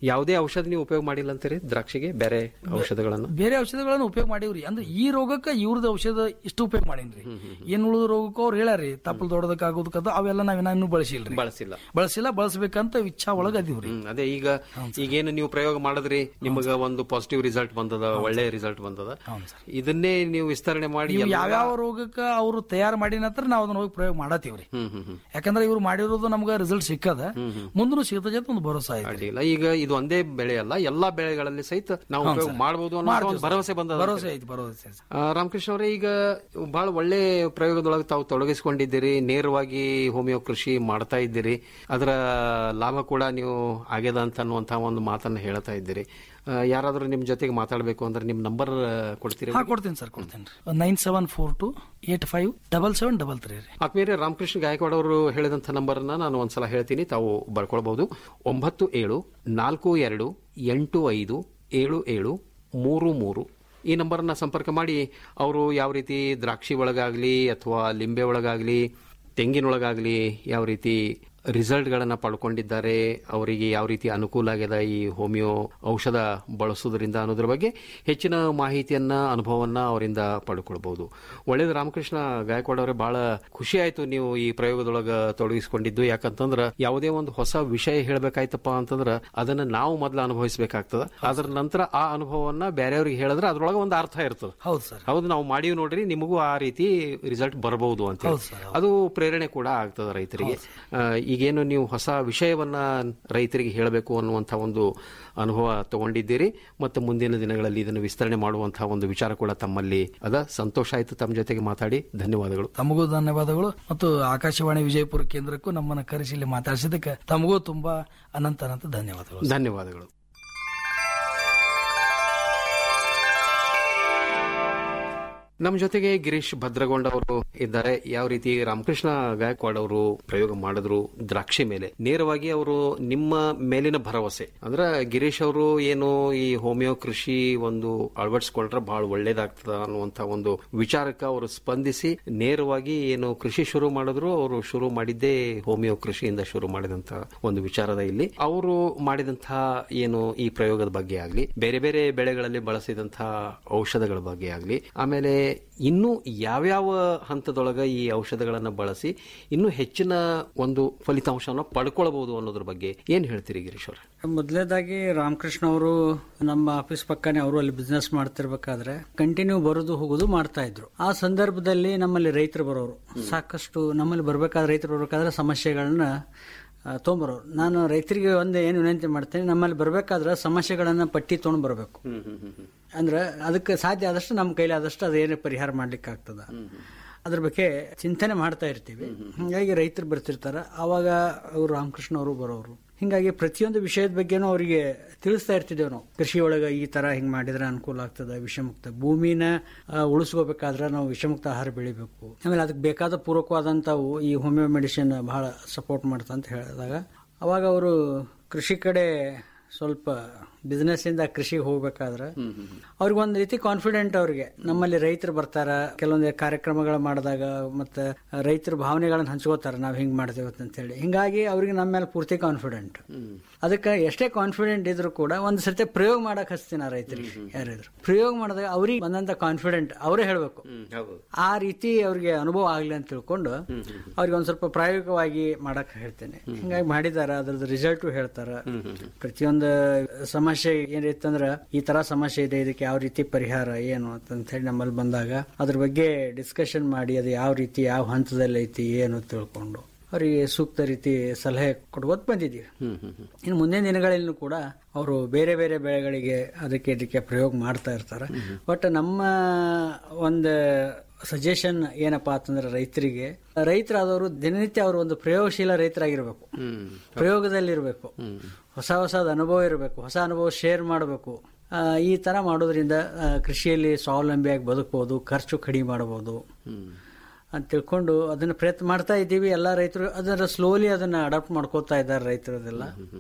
ಯಾವುದೇ ಔಷಧ ನೀವು ಉಪಯೋಗ ಮಾಡಿಲ್ಲ ಅಂತೀರಿ ದ್ರಾಕ್ಷಿಗೆ ಬೇರೆ ಔಷಧಗಳನ್ನು ಬೇರೆ ಔಷಧಗಳನ್ನು ಉಪಯೋಗ ಮಾಡೀವ್ರಿ ಅಂದ್ರೆ ಈ ರೋಗಕ್ಕೆ ಇವ್ರದ್ದು ಔಷಧ ಇಷ್ಟು ಉಪಯೋಗ ಮಾಡೀನ್ರಿ ಏನ್ ಉಳಿದ ರೋಗಕ್ಕೆ ಅವ್ರು ಹೇಳ್ಯಾರಿ ತಪ್ಪಲ್ ದೊಡ್ಡದಕ್ಕೆ ಆಗೋದಕ್ಕದ ಅವೆಲ್ಲ ನಾವಿನ್ನ ಇನ್ನೂ ಬಳಸಿಲ್ರಿ ಬಳಸಿಲ್ಲ ಬಳಸಿಲ್ಲ ಬಳಸ್ಬೇಕಂತ ಇಚ್ಛಾ ಒಳಗ ಅದೀವ್ರಿ ಹ್ಮ್, ಅದೇ ಈಗ ಈಗೇನು ನೀವು ಪ್ರಯೋಗ ಮಾಡಿದ್ರಿ ನಿಮಗ ಒಂದು ಪಾಸಿಟಿವ್ ರಿಸಲ್ಟ್ ಬಂದದ ಒಳ್ಳೆ ರಿಸಲ್ಟ್ ಬಂದದ ಇದನ್ನೇ ನೀವು ವಿಸ್ತರಣೆ ಮಾಡಿ ಇವು ಎಲ್ಲ- ಯಾವ್ಯಾವ ರೋಗಕ್ಕ ಅವ್ರು ತಯಾರು ಮಾಡಿ ನಂತರ ನಾವು ಅದನ್ನ ಹೋಗಿ ಪ್ರಯೋಗ ಮಾಡತ್ತೀವ್ರಿ ಹ್ಮ್ ಹ್ಮ್ ಹ್ಮ್ ಯಾಕಂದ್ರೆ ಇವ್ರು ಮಾಡಿರೋದು ನಮ್ಗೆ ರಿಸಲ್ಟ್ ಸಿಕ್ಕದ ಮುಂದೂ ಸಿಗ್ತದೆ ಅಂತ ಒಂದು ಭರೋಸಾ ಐತಿ ಅಡ್ಡಿಲ್ಲ ಈಗ ಇದು ಒಂದೇ ಬೆಳೆ ಅಲ್ಲ ಎಲ್ಲಾ ಬೆಳೆಗಳಲ್ಲಿ ಸಹಿತ ನಾವು ಹೌದು ಉಪಯೋಗ ಸರ್. ಮಾಡಬಹುದು ಅನ್ನೋ ಮಾಡ್ತೀವಿ ಒಂದು ಸರ್. ಭರವಸೆ ಬಂದದ ಭರವಸೆ ಐತಿ ಭರವಸೆ ಐತಿ. ಆ, ರಾಮಕೃಷ್ಣ ಅವರೇ ಈಗ ಬಹಳ ಒಳ್ಳೆ ಪ್ರಯೋಗದೊಳಗೆ ತಾವು ತೊಡಗಿಸಿಕೊಂಡಿದ್ದೀರಿ ನೇರವಾಗಿ ಹೋಮಿಯೋ ಕೃಷಿ ಮಾಡ್ತಾ ಇದ್ದೀರಿ ಅದರ ಲಾಭ ಕೂಡ ನೀವು ಆಗ್ಯದ ಅಂತ ಅನ್ನುವಂತಹ ಒಂದು ಮಾತನ್ನ ಹೇಳ್ತಾ ಇದ್ದೀರಿ ಆ, ಯಾರಾದ್ರೂ ನಿಮ್ ಜೊತೆಗೆ ಮಾತಾಡಬೇಕು ಅಂದ್ರೆ ನಿಮ್ ನಂಬರ್ ಕೊಡ್ತೀರಿ ಹಾ ಕೊಡ್ತೀನಿ ಸರ್ ಕೊಡ್ತೀನಿ nine seven four two eight five double seven double three ರೀ ಆತ್ಮೀಯರೇ ರಾಮಕೃಷ್ಣ ಗಾಯಕವಾಡ್ ಅವರು ಹೇಳಿದಂಥ ನಂಬರ್ನ ನಾನು ಒಂದ್ಸಲ ಹೇಳ್ತೀನಿ ತಾವು ಬರ್ಕೊಳ್ಬಹುದು ಒಂಬತ್ತು ಏಳು ನಾಲ್ಕು ಎರಡು ಎಂಟು ಐದು ಏಳು ಏಳು ಮೂರು ಮೂರು ಈ ನಂಬರ್ನ ಸಂಪರ್ಕ ಮಾಡಿ ಅವರು ಯಾವ ರೀತಿ ದ್ರಾಕ್ಷಿ ಒಳಗಾಗ್ಲಿ ಅಥವಾ ಲಿಂಬೆ ಒಳಗಾಗ್ಲಿ ತೆಂಗಿನೊಳಗಾಗ್ಲಿ ಯಾವ ರೀತಿ ರಿಸಲ್ಟ್ಗಳನ್ನು ಪಡ್ಕೊಂಡಿದ್ದಾರೆ ಅವರಿಗೆ ಯಾವ ರೀತಿ ಅನುಕೂಲ ಆಗಿದೆ ಈ ಹೋಮಿಯೋ ಔಷಧ ಬಳಸೋದ್ರಿಂದ ಅನ್ನೋದ್ರ ಬಗ್ಗೆ ಹೆಚ್ಚಿನ ಮಾಹಿತಿಯನ್ನ ಅನುಭವವನ್ನ ಅವರಿಂದ ಪಡ್ಕೊಳ್ಬಹುದು ಒಳ್ಳೇದು ರಾಮಕೃಷ್ಣ ಗಾಯಕವಾಡ್ ಅವರೇ ಬಹಳ ಖುಷಿ ಆಯ್ತು ನೀವು ಈ ಪ್ರಯೋಗದೊಳಗ ತೊಡಗಿಸಿಕೊಂಡಿದ್ದು ಯಾಕಂತಂದ್ರ ಯಾವುದೇ ಒಂದು ಹೊಸ ವಿಷಯ ಹೇಳ್ಬೇಕಾಯ್ತಪ್ಪ ಅಂತಂದ್ರ ಅದನ್ನ ನಾವು ಮೊದಲು ಅನುಭವಿಸಬೇಕಾಗ್ತದ ಅದರ ನಂತರ ಆ ಅನುಭವವನ್ನ ಬೇರೆಯವ್ರಿಗೆ ಹೇಳಿದ್ರೆ ಅದ್ರೊಳಗೆ ಒಂದು ಅರ್ಥ ಇರ್ತದೆ ಹೌದು ಸರ್ ಹೌದು ನಾವು ಮಾಡೀವಿ ನೋಡ್ರಿ ನಿಮಗೂ ಆ ರೀತಿ ರಿಸಲ್ಟ್ ಬರಬಹುದು ಅಂತ ಹೌದು ಸರ್, ಅದು ಪ್ರೇರಣೆ ಕೂಡ ಆಗ್ತದೆ ರೈತರಿಗೆ ಆ, ಈಗೇನು ನೀವು ಹೊಸ ವಿಷಯವನ್ನ ರೈತರಿಗೆ ಹೇಳಬೇಕು ಅನ್ನುವಂಥ ಒಂದು ಅನುಭವ ತಗೊಂಡಿದ್ದೀರಿ ಮತ್ತು ಮುಂದಿನ ದಿನಗಳಲ್ಲಿ ಇದನ್ನು ವಿಸ್ತರಣೆ ಮಾಡುವಂತಹ ಒಂದು ವಿಚಾರ ಕೂಡ ತಮ್ಮಲ್ಲಿ ಅದ ಸಂತೋಷ ಆಯ್ತು ತಮ್ಮ ಜೊತೆಗೆ ಮಾತಾಡಿ ಧನ್ಯವಾದಗಳು ತಮಗೂ ಧನ್ಯವಾದಗಳು ಮತ್ತು ಆಕಾಶವಾಣಿ ವಿಜಯಪುರ ಕೇಂದ್ರಕ್ಕೂ ನಮ್ಮನ್ನ ಕರೆಸಿ ಇಲ್ಲಿ ಮಾತಾಡಿಸಿದ್ದಕ್ಕೆ ತಮಗೂ ತುಂಬಾ ಅನಂತ ಅನಂತ ಧನ್ಯವಾದಗಳು ಧನ್ಯವಾದಗಳು ನಮ್ಮ ಜೊತೆಗೆ ಗಿರೀಶ್ ಭದ್ರಗೊಂಡ ಅವರು ಇದ್ದಾರೆ ಯಾವ ರೀತಿ ರಾಮಕೃಷ್ಣ ಗಾಯಕ್ವಾಡ್ ಅವರು ಪ್ರಯೋಗ ಮಾಡಿದ್ರು ದ್ರಾಕ್ಷಿ ಮೇಲೆ ನೇರವಾಗಿ ಅವರು ನಿಮ್ಮ ಮೇಲಿನ ಭರವಸೆ ಅಂದ್ರೆ ಗಿರೀಶ್ ಅವರು ಏನು ಈ ಹೋಮಿಯೋ ಕೃಷಿ ಒಂದು ಅಳವಡಿಸ್ಕೊಂಡ್ರೆ ಬಹಳ ಒಳ್ಳೇದಾಗ್ತದ ಅನ್ನುವಂತ ಒಂದು ವಿಚಾರಕ್ಕೆ ಅವರು ಸ್ಪಂದಿಸಿ ನೇರವಾಗಿ ಏನು ಕೃಷಿ ಶುರು ಮಾಡಿದ್ರು ಅವರು ಶುರು ಮಾಡಿದ್ದೇ ಹೋಮಿಯೋ ಕೃಷಿಯಿಂದ ಶುರು ಮಾಡಿದಂತ ಒಂದು ವಿಚಾರದ ಇಲ್ಲಿ ಅವರು ಮಾಡಿದಂತಹ ಏನು ಈ ಪ್ರಯೋಗದ ಬಗ್ಗೆ ಆಗ್ಲಿ ಬೇರೆ ಬೇರೆ ಬೆಳೆಗಳಲ್ಲಿ ಬಳಸಿದಂತಹ ಔಷಧಗಳ ಬಗ್ಗೆ ಆಗ್ಲಿ ಆಮೇಲೆ ಇನ್ನು ಯಾವ್ಯಾವ ಹಂತದೊಳಗ ಈ ಔಷಧಗಳನ್ನ ಬಳಸಿ ಇನ್ನೂ ಹೆಚ್ಚಿನ ಒಂದು ಫಲಿತಾಂಶವನ್ನು ಪಡ್ಕೊಳ್ಬಹುದು ಅನ್ನೋದ್ರ ಬಗ್ಗೆ ಏನ್ ಹೇಳ್ತೀರಿ ಗಿರೀಶ್ ಅವ್ರೆ ಮೊದಲನೇದಾಗಿ ರಾಮಕೃಷ್ಣ ಅವರು ನಮ್ಮ ಆಫೀಸ್ ಪಕ್ಕನೆ ಅವರು ಅಲ್ಲಿ ಬಿಸ್ನೆಸ್ ಮಾಡ್ತಿರ್ಬೇಕಾದ್ರೆ ಕಂಟಿನ್ಯೂ ಬರೋದು ಹೋಗೋದು ಮಾಡ್ತಾ ಇದ್ರು ಆ ಸಂದರ್ಭದಲ್ಲಿ ನಮ್ಮಲ್ಲಿ ರೈತರು ಬರೋರು ಸಾಕಷ್ಟು ನಮ್ಮಲ್ಲಿ ಬರ್ಬೇಕಾದ್ರೆ ರೈತರು ಬರ್ಬೇಕಾದ್ರೆ ಸಮಸ್ಯೆಗಳನ್ನ ಆ, ತೊಗೊಂಬರೋರು ನಾನು ರೈತರಿಗೆ ಒಂದು ಏನು ವಿನಂತಿ ಮಾಡ್ತೇನೆ ನಮ್ಮಲ್ಲಿ ಬರ್ಬೇಕಾದ್ರೆ ಸಮಸ್ಯೆಗಳನ್ನ ಪಟ್ಟಿ ತೊಗೊಂಡು ಬರಬೇಕು ಅಂದ್ರೆ ಅದಕ್ಕೆ ಸಾಧ್ಯ ಆದಷ್ಟು ನಮ್ಮ ಕೈಲಿ ಆದಷ್ಟು ಅದೇನು ಪರಿಹಾರ ಮಾಡ್ಲಿಕ್ಕೆ ಆಗ್ತದ ಅದ್ರ ಬಗ್ಗೆ ಚಿಂತನೆ ಮಾಡ್ತಾ ಇರ್ತೀವಿ ಹಿಂಗಾಗಿ ರೈತರು ಬರ್ತಿರ್ತಾರ ಅವಾಗ ಅವರು ರಾಮಕೃಷ್ಣ ಅವರು ಬರೋರು ಹಿಂಗಾಗಿ ಪ್ರತಿಯೊಂದು ವಿಷಯದ ಬಗ್ಗೆನೂ ಅವರಿಗೆ ತಿಳಿಸ್ತಾ ಇರ್ತಿದ್ದೇವೆ ನಾವು ಕೃಷಿ ಒಳಗ ಈ ತರ ಹಿಂಗ್ ಮಾಡಿದ್ರೆ ಅನುಕೂಲ ಆಗ್ತದ ವಿಷಮುಕ್ತ ಭೂಮಿನ ಆ, ಉಳಿಸ್ಕೋಬೇಕಾದ್ರೆ ನಾವು ವಿಷಮುಕ್ತ ಆಹಾರ ಬೆಳಿಬೇಕು ಆಮೇಲೆ ಅದಕ್ಕೆ ಬೇಕಾದ ಪೂರಕವಾದಂಥವು ಈ ಹೋಮಿಯೋ ಮೆಡಿಸಿನ್ ಬಹಳ ಸಪೋರ್ಟ್ ಮಾಡ್ತಾ ಅಂತ ಹೇಳಿದಾಗ ಅವಾಗ ಅವರು ಕೃಷಿ ಕಡೆ ಸ್ವಲ್ಪ ಬಿಸ್ನೆಸ್ ಇಂದ ಕೃಷಿಗೆ ಹೋಗ್ಬೇಕಾದ್ರೆ ಅವ್ರಿಗೆ ಒಂದ್ ರೀತಿ ಕಾನ್ಫಿಡೆಂಟ್ ಅವ್ರಿಗೆ ನಮ್ಮಲ್ಲಿ ರೈತರು ಬರ್ತಾರ ಕೆಲವೊಂದು ಕಾರ್ಯಕ್ರಮಗಳು ಮಾಡಿದಾಗ ಮತ್ತೆ ರೈತರ ಭಾವನೆಗಳನ್ನ ಹಂಚ್ಕೋತಾರ ನಾವ್ ಹಿಂಗ್ ಮಾಡ್ತೇವೆ ಅಂತ ಹೇಳಿ ಹಿಂಗಾಗಿ ಅವ್ರಿಗೆ ನಮ್ಮ ಮೇಲೆ ಪೂರ್ತಿ ಕಾನ್ಫಿಡೆಂಟ್ ಅದಕ್ಕೆ ಎಷ್ಟೇ ಕಾನ್ಫಿಡೆಂಟ್ ಇದ್ರು ಕೂಡ ಒಂದ್ ಸರ್ತಿ ಪ್ರಯೋಗ ಮಾಡಕ್ ಹಚ್ತೀನಿ ಆ ರೈತರಿಗೆ ಯಾರಿದ್ರು ಪ್ರಯೋಗ ಮಾಡಿದಾಗ ಅವ್ರಿಗೆ ಬಂದಂತ ಕಾನ್ಫಿಡೆಂಟ್ ಅವರೇ ಹೇಳ್ಬೇಕು ಆ ರೀತಿ ಅವ್ರಿಗೆ ಅನುಭವ ಆಗ್ಲಿ ಅಂತ ತಿಳ್ಕೊಂಡು ಅವ್ರಿಗೆ ಒಂದ್ ಸ್ವಲ್ಪ ಪ್ರಾಯೋಗಿಕವಾಗಿ ಮಾಡಕ್ ಹೇಳ್ತೇನೆ ಹಿಂಗಾಗಿ ಮಾಡಿದಾರ ಅದ್ರದ್ದು ರಿಸಲ್ಟ್ ಹೇಳ್ತಾರ ಪ್ರತಿಯೊಂದು ಸಮಸ್ಯೆ ಏನಿತ್ತಂದ್ರ ಈ ತರ ಸಮಸ್ಯೆ ಇದೆ ಇದಕ್ಕೆ ಯಾವ ರೀತಿ ಪರಿಹಾರ ಏನು ಅಂತ ಹೇಳಿ ನಮ್ಮಲ್ಲಿ ಬಂದಾಗ ಅದ್ರ ಬಗ್ಗೆ ಡಿಸ್ಕಷನ್ ಮಾಡಿ ಅದು ಯಾವ ರೀತಿ ಯಾವ ಹಂತದಲ್ಲಿ ಐತಿ ಏನು ತಿಳ್ಕೊಂಡು ಅವರಿಗೆ ಸೂಕ್ತ ರೀತಿ ಸಲಹೆ ಕೊಡ್ಬೋದು ಬಂದಿದ್ದೀವಿ ಇನ್ನು ಮುಂದಿನ ದಿನಗಳಲ್ಲೂ ಕೂಡ ಅವರು ಬೇರೆ ಬೇರೆ ಬೆಳೆಗಳಿಗೆ ಅದಕ್ಕೆ ಇದಕ್ಕೆ ಪ್ರಯೋಗ ಮಾಡ್ತಾ ಇರ್ತಾರೆ ಬಟ್ ನಮ್ಮ ಒಂದು ಸಜೆಷನ್ ಏನಪ್ಪಾ ಅಂತಂದ್ರೆ ರೈತರಿಗೆ ರೈತರಾದವರು ದಿನನಿತ್ಯ ಅವರು ಒಂದು ಪ್ರಯೋಗಶೀಲ ರೈತರಾಗಿರ್ಬೇಕು ಪ್ರಯೋಗದಲ್ಲಿರ್ಬೇಕು ಹೊಸ ಹೊಸದ ಅನುಭವ ಇರಬೇಕು ಹೊಸ ಅನುಭವ ಶೇರ್ ಮಾಡಬೇಕು ಈ ತರ ಮಾಡೋದ್ರಿಂದ ಆ, ಕೃಷಿಯಲ್ಲಿ ಸ್ವಾವಲಂಬಿಯಾಗಿ ಬದುಕಬಹುದು ಖರ್ಚು ಕಡಿಮೆ ಮಾಡಬಹುದು ಅಂತ ತಿಳ್ಕೊಂಡು ಅದನ್ನ ಪ್ರಯತ್ನ ಮಾಡ್ತಾ ಇದ್ದೀವಿ ಎಲ್ಲ ರೈತರು ಅದನ್ನ ಸ್ಲೋಲಿ ಅದನ್ನ ಅಡಾಪ್ಟ್ ಮಾಡ್ಕೋತಾ ಇದ್ದಾರೆ ರೈತರದೆಲ್ಲ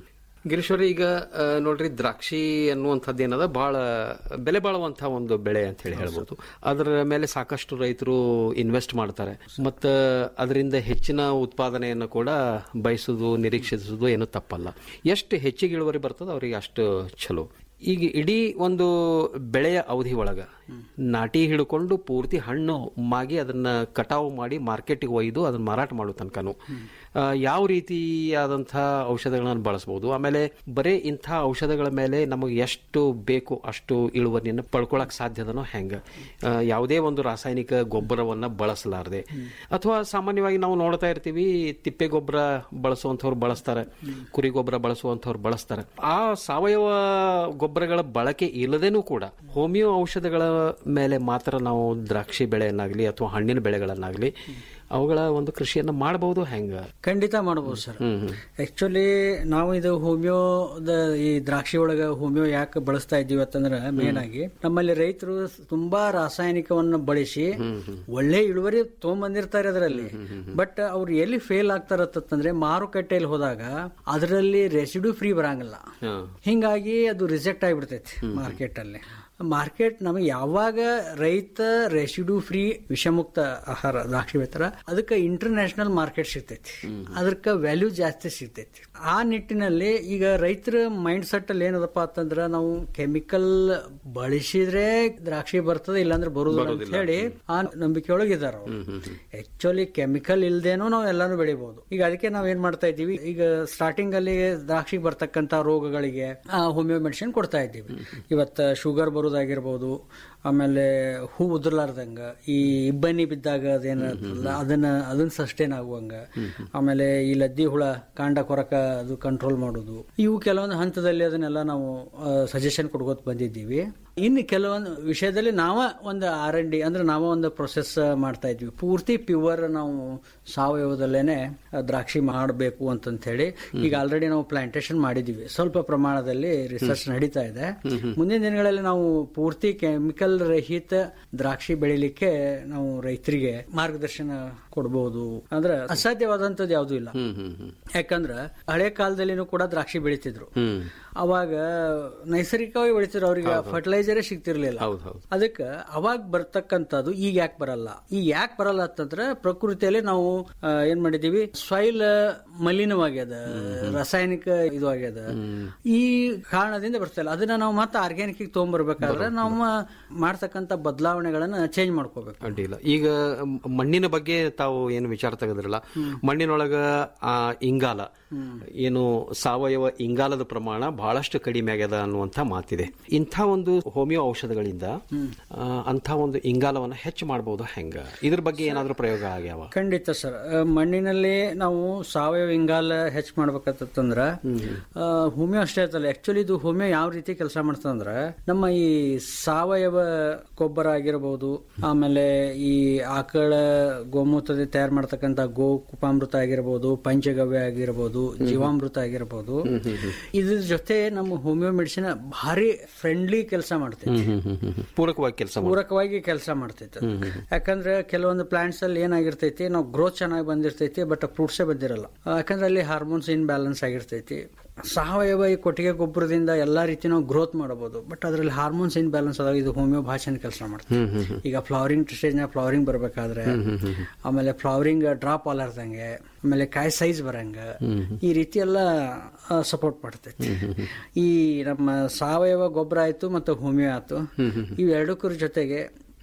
ಗಿರೀಶ್ವರಿ ಈಗ ಆ, ನೋಡ್ರಿ ದ್ರಾಕ್ಷಿ ಅನ್ನುವಂಥದ್ದು ಏನದ ಬಹಳ ಬೆಲೆ ಬಾಳುವಂತಹ ಒಂದು ಬೆಳೆ ಅಂತ ಹೇಳಿ ಹೇಳ್ಬೋದು ಅದರ ಮೇಲೆ ಸಾಕಷ್ಟು ರೈತರು ಇನ್ವೆಸ್ಟ್ ಮಾಡ್ತಾರೆ ಮತ್ತು ಅದರಿಂದ ಹೆಚ್ಚಿನ ಉತ್ಪಾದನೆಯನ್ನು ಕೂಡ ಬಯಸುದು ನಿರೀಕ್ಷಿಸುವುದು ಏನು ತಪ್ಪಲ್ಲ ಎಷ್ಟು ಹೆಚ್ಚಿಗೆ ಇಳುವರಿ ಬರ್ತದೆ ಅವರಿಗೆ ಅಷ್ಟು ಚಲೋ ಈಗ ಇಡೀ ಒಂದು ಬೆಳೆಯ ಅವಧಿ ಒಳಗ ನಾಟಿ ಹಿಡ್ಕೊಂಡು ಪೂರ್ತಿ ಹಣ್ಣು ಮಾಗಿ ಅದನ್ನ ಕಟಾವು ಮಾಡಿ ಮಾರ್ಕೆಟಿಗೆ ಒಯ್ದು ಅದನ್ನ ಮಾರಾಟ ಮಾಡೋ ತನಕನು ಆ, ಯಾವ ರೀತಿಯಾದಂಥ ಔಷಧಗಳನ್ನ ಬಳಸ್ಬೋದು ಆಮೇಲೆ ಬರೀ ಇಂಥ ಔಷಧಗಳ ಮೇಲೆ ನಮಗೆ ಎಷ್ಟು ಬೇಕು ಅಷ್ಟು ಇಳುವರಿಯನ್ನು ಪಡ್ಕೊಳಕ್ ಸಾಧ್ಯದನೋ ಹೆಂಗ ಆ, ಯಾವುದೇ ಒಂದು ರಾಸಾಯನಿಕ ಗೊಬ್ಬರವನ್ನ ಬಳಸಲಾರದೆ ಅಥವಾ ಸಾಮಾನ್ಯವಾಗಿ ನಾವು ನೋಡ್ತಾ ಇರ್ತೀವಿ ತಿಪ್ಪೆ ಗೊಬ್ಬರ ಬಳಸುವಂಥವ್ರು ಬಳಸ್ತಾರೆ ಕುರಿ ಗೊಬ್ಬರ ಬಳಸುವಂಥವ್ರು ಬಳಸ್ತಾರೆ ಆ ಸಾವಯವ ಗೊಬ್ಬರಗಳ ಬಳಕೆ ಇಲ್ಲದೇನೂ ಕೂಡ ಹೋಮಿಯೋ ಔಷಧಗಳ ಮೇಲೆ ಮಾತ್ರ ನಾವು ದ್ರಾಕ್ಷಿ ಬೆಳೆಯನ್ನಾಗ್ಲಿ ಅಥವಾ ಹಣ್ಣಿನ ಬೆಳೆಗಳನ್ನಾಗ್ಲಿ ಅವುಗಳ ಒಂದು ಕೃಷಿಯನ್ನ ಮಾಡಬಹುದು ಹೆಂಗ ಖಂಡಿತ ಮಾಡಬಹುದು ಸರ್ ಹ್ಮ್ ಹ್ಮ್ ಆಕ್ಚುಲಿ ನಾವು ಇದು ಹೋಮಿಯೋದ ಈ ದ್ರಾಕ್ಷಿ ಒಳಗ ಹೋಮಿಯೋ ಯಾಕೆ ಬಳಸ್ತಾ ಇದ್ದೀವಿ ಅಂತಂದ್ರೆ ಮೇನ್ ಆಗಿ ನಮ್ಮಲ್ಲಿ ರೈತರು ತುಂಬಾ ರಾಸಾಯನಿಕವನ್ನು ಬಳಸಿ ಒಳ್ಳೆ ಇಳುವರಿ ತಗೊಂಬಂದಿರ್ತಾರೆ ಅದರಲ್ಲಿ ಬಟ್ ಅವ್ರು ಎಲ್ಲಿ ಫೇಲ್ ಆಗ್ತಾರತ್ತಂದ್ರೆ ಮಾರುಕಟ್ಟೆಯಲ್ಲಿ ಹೋದಾಗ ಅದರಲ್ಲಿ ರೆಸಿಡ್ಯೂ ಫ್ರೀ ಬರಂಗಿಲ್ಲ ಹಿಂಗಾಗಿ ಅದು ರಿಜೆಕ್ಟ್ ಆಗಿಬಿಡ್ತೈತಿ ಮಾರ್ಕೆಟ್ ಅಲ್ಲಿ ಮಾರ್ಕೆಟ್ ನಮಗೆ ಯಾವಾಗ ರೈತ ರೆಸಿಡ್ಯೂ ಫ್ರೀ ವಿಷಮುಕ್ತ ಆಹಾರ ದ್ರಾಕ್ಷಿ ಬೆಳಿತಾರ ಅದಕ್ಕೆ ಇಂಟರ್ನ್ಯಾಷನಲ್ ಮಾರ್ಕೆಟ್ ಸಿಗ್ತೈತಿ ಅದಕ್ಕೆ ವ್ಯಾಲ್ಯೂ ಜಾಸ್ತಿ ಸಿಗ್ತೈತಿ ಆ ನಿಟ್ಟಿನಲ್ಲಿ ಈಗ ರೈತರ ಮೈಂಡ್ ಸೆಟ್ ಅಲ್ಲಿ ಏನದಪ್ಪ ಅಂತಂದ್ರ ನಾವು ಕೆಮಿಕಲ್ ಬಳಸಿದ್ರೆ ದ್ರಾಕ್ಷಿ ಬರ್ತದೆ ಇಲ್ಲಾಂದ್ರೆ ಬರುದಿಲ್ಲ ಅಂತ ಹೇಳಿ ಆ ನಂಬಿಕೆ ಒಳಗಿದಾರ ಆಕ್ಚುಲಿ ಕೆಮಿಕಲ್ ಇಲ್ದೇನೂ ನಾವು ಎಲ್ಲಾನು ಬೆಳಿಬಹುದು ಈಗ ಅದಕ್ಕೆ ನಾವ್ ಏನ್ ಮಾಡ್ತಾ ಇದ್ದೀವಿ ಈಗ ಸ್ಟಾರ್ಟಿಂಗ್ ಅಲ್ಲಿ ದ್ರಾಕ್ಷಿಗೆ ಬರ್ತಕ್ಕಂತ ರೋಗಗಳಿಗೆ ಹೋಮಿಯೋ ಮೆಡಿಸಿನ್ ಕೊಡ್ತಾ ಇದ್ದೀವಿ ಇವತ್ತ ಶುಗರ್ ಬರೋದಾಗಿರ್ಬೋದು ಆಮೇಲೆ ಹೂ ಉದುರ್ಲಾರ್ದಂಗ ಈ ಇಬ್ಬನಿ ಬಿದ್ದಾಗ ಅದೇನಲ್ಲ ಅದನ್ನ ಅದನ್ನ ಸಸ್ಟೈನ್ ಆಗುವಂಗ ಆಮೇಲೆ ಈ ಲದ್ದಿ ಹುಳ ಕಾಂಡ ಕೊರಕ ಅದು ಕಂಟ್ರೋಲ್ ಮಾಡೋದು ಇವು ಕೆಲವೊಂದು ಹಂತದಲ್ಲಿ ಅದನ್ನೆಲ್ಲ ನಾವು ಸಜೆಷನ್ ಕೊಡ್ಕೋತ ಬಂದಿದ್ದೀವಿ ಇನ್ನು ಕೆಲವೊಂದು ವಿಷಯದಲ್ಲಿ ನಾವ ಒಂದು ಆರ್ ಎನ್ ಡಿ ಅಂದ್ರೆ ನಾವ ಒಂದು ಪ್ರೊಸೆಸ್ ಮಾಡ್ತಾ ಇದ್ವಿ ಪೂರ್ತಿ ಪ್ಯೂರ್ ನಾವು ಸಾವಯವದಲ್ಲೇನೆ ದ್ರಾಕ್ಷಿ ಮಾಡಬೇಕು ಅಂತಂತ ಹೇಳಿ ಈಗ ಆಲ್ರೆಡಿ ನಾವು ಪ್ಲಾಂಟೇಶನ್ ಮಾಡಿದೀವಿ ಸ್ವಲ್ಪ ಪ್ರಮಾಣದಲ್ಲಿ ರಿಸರ್ಚ್ ನಡೀತಾ ಇದೆ ಮುಂದಿನ ದಿನಗಳಲ್ಲಿ ನಾವು ಪೂರ್ತಿ ಕೆಮಿಕಲ್ ರಹಿತ ದ್ರಾಕ್ಷಿ ಬೆಳಿಲಿಕ್ಕೆ ನಾವು ರೈತರಿಗೆ ಮಾರ್ಗದರ್ಶನ ಕೊಡಬಹುದು ಅಂದ್ರೆ ಅಸಾಧ್ಯವಾದಂತದ್ದು ಯಾವ್ದು ಇಲ್ಲ ಯಾಕಂದ್ರ ಹಳೆ ಕಾಲದಲ್ಲಿನೂ ಕೂಡ ದ್ರಾಕ್ಷಿ ಬೆಳಿತಿದ್ರು ಅವಾಗ ನೈಸರ್ಗಿಕವಾಗಿ ಬೆಳಿತಿದ್ರು ಅವ್ರಿಗೆ ಫರ್ಟಿಲೈಸರೇ ಸಿಗ್ತಿರ್ಲಿಲ್ಲ ಅದಕ್ಕೆ ಅವಾಗ ಬರ್ತಕ್ಕಂಥದ್ದು ಈಗ ಯಾಕೆ ಬರಲ್ಲ ಈಗ ಯಾಕೆ ಬರಲ್ಲ ಅಂತಂದ್ರೆ ಪ್ರಕೃತಿಯಲ್ಲಿ ನಾವು ಆ, ಏನ್ ಮಾಡಿದೀವಿ ಸಾಯಿಲ್ ಮಲಿನವಾಗ್ಯದ ರಾಸಾಯನಿಕ ಇದು ಆಗ್ಯದ ಈ ಕಾರಣದಿಂದ ಬರ್ತಿಲ್ಲ ಅದನ್ನ ನಾವು ಮತ್ತೆ ಆರ್ಗ್ಯಾನಿಕ್ ತಗೊಂಡ್ಬರ್ಬೇಕಾದ್ರೆ ನಾವು ಮಾಡ್ತಕ್ಕಂಥ ಬದಲಾವಣೆಗಳನ್ನ ಚೇಂಜ್ ಮಾಡ್ಕೋಬೇಕು ಅಡ್ಡಿಲ್ಲ ಈಗ ಮ್- ಮಣ್ಣಿನ ಬಗ್ಗೆ ತಾವು ಏನು ವಿಚಾರ ತೆಗೆದ್ರಲ್ಲ ಮಣ್ಣಿನೊಳಗ ಆ ಇಂಗಾಲ ಏನು ಸಾವಯವ ಇಂಗಾಲದ ಪ್ರಮಾಣ ಬಹಳಷ್ಟು ಕಡಿಮೆ ಆಗ್ಯದ ಅನ್ನುವಂಥ ಮಾತಿದೆ ಇಂಥ ಒಂದು ಹೋಮಿಯೋ ಔಷಧಗಳಿಂದ ಆ, ಅಂಥ ಒಂದು ಇಂಗಾಲವನ್ನ ಹೆಚ್ಚು ಮಾಡಬಹುದು ಹೆಂಗ ಇದ್ರ ಬಗ್ಗೆ ಏನಾದ್ರೂ ಪ್ರಯೋಗ ಆಗ್ಯಾವ ಖಂಡಿತ ಸರ್ ಆ, ಮಣ್ಣಿನಲ್ಲಿ ನಾವು ಸಾವಯವ ಇಂಗಾಲ ಹೆಚ್ಚು ಮಾಡ್ಬೇಕಂತಂದ್ರ ಆ, ಹೋಮಿಯೋ ಅಷ್ಟೇ ಆಯ್ತಲ್ಲ ಆಕ್ಚುಲಿ ಇದು ಹೋಮಿಯೋ ಯಾವ ರೀತಿ ಕೆಲಸ ಮಾಡ್ತಂದ್ರ ನಮ್ಮ ಈ ಸಾವಯವ ಗೊಬ್ಬರ ಆಗಿರಬಹುದು ಆಮೇಲೆ ಈ ಆಕಳ ಗೋಮೂತ್ರದಿಂದ ತಯಾರು ಮಾಡ್ತಕ್ಕಂಥ ಗೋ ಕುಪಾಮೃತ ಆಗಿರಬಹುದು ಪಂಚಗವ್ಯ ಆಗಿರಬಹುದು ಜೀವಾಮೃತ ಆಗಿರಬಹುದು ಇದ್ರ ಜೊತೆ ನಮ್ಮ ಹೋಮಿಯೋ ಮೆಡಿಸಿನ್ ಭಾರಿ ಫ್ರೆಂಡ್ಲಿ ಕೆಲಸ ಮಾಡ್ತೈತಿ ಪೂರಕವಾಗಿ ಕೆಲಸ ಪೂರಕವಾಗಿ ಕೆಲಸ ಮಾಡ್ತೈತೆ ಅದು. ಯಾಕಂದ್ರೆ ಕೆಲವೊಂದು ಪ್ಲಾಂಟ್ಸ್ ಅಲ್ಲಿ ಏನಾಗಿರ್ತೈತಿ ನಾವು ಗ್ರೋತ್ ಚೆನ್ನಾಗಿ ಬಂದಿರ್ತೈತಿ ಬಟ್ ಫ್ರೂಟ್ಸೇ ಬಂದಿರಲ್ಲ ಆ, ಯಾಕಂದ್ರೆ ಅಲ್ಲಿ ಹಾರ್ಮೋನ್ಸ್ ಇನ್ ಬ್ಯಾಲೆನ್ಸ್ ಆಗಿರ್ತೈತಿ ಸಾವಯವ ಈ ಕೊಟ್ಟಿಗೆ ಗೊಬ್ಬರದಿಂದ ಎಲ್ಲಾ ರೀತಿ ನಾವು ಗ್ರೋತ್ ಮಾಡಬಹುದು ಬಟ್ ಅದರಲ್ಲಿ ಹಾರ್ಮೋನ್ಸ್ ಇನ್ ಬ್ಯಾಲೆನ್ಸ್ ಆದಾಗ ಇದು ಹೋಮಿಯೋ ಭಾಷೆನ ಕೆಲಸ ಮಾಡ್ತದೆ ಈಗ ಫ್ಲವರಿಂಗ್ ಸ್ಟೇಜ್ ನ ಫ್ಲವರಿಂಗ್ ಬರ್ಬೇಕಾದ್ರೆ ಆಮೇಲೆ ಫ್ಲವರಿಂಗ್ ಡ್ರಾಪ್ ಆಲಾರ್ದಂಗೆ ಆಮೇಲೆ ಕಾಯಿ ಸೈಜ್ ಬರಂಗ ಈ ರೀತಿ ಎಲ್ಲ ಸಪೋರ್ಟ್ ಮಾಡ್ತೈತಿ ಈ ನಮ್ಮ ಸಾವಯವ ಗೊಬ್ಬರ ಆಯ್ತು ಮತ್ತು ಹೋಮಿಯೋ ಆಯ್ತು ಇವೆರಡಕ್ಕರ ಜೊತೆಗೆ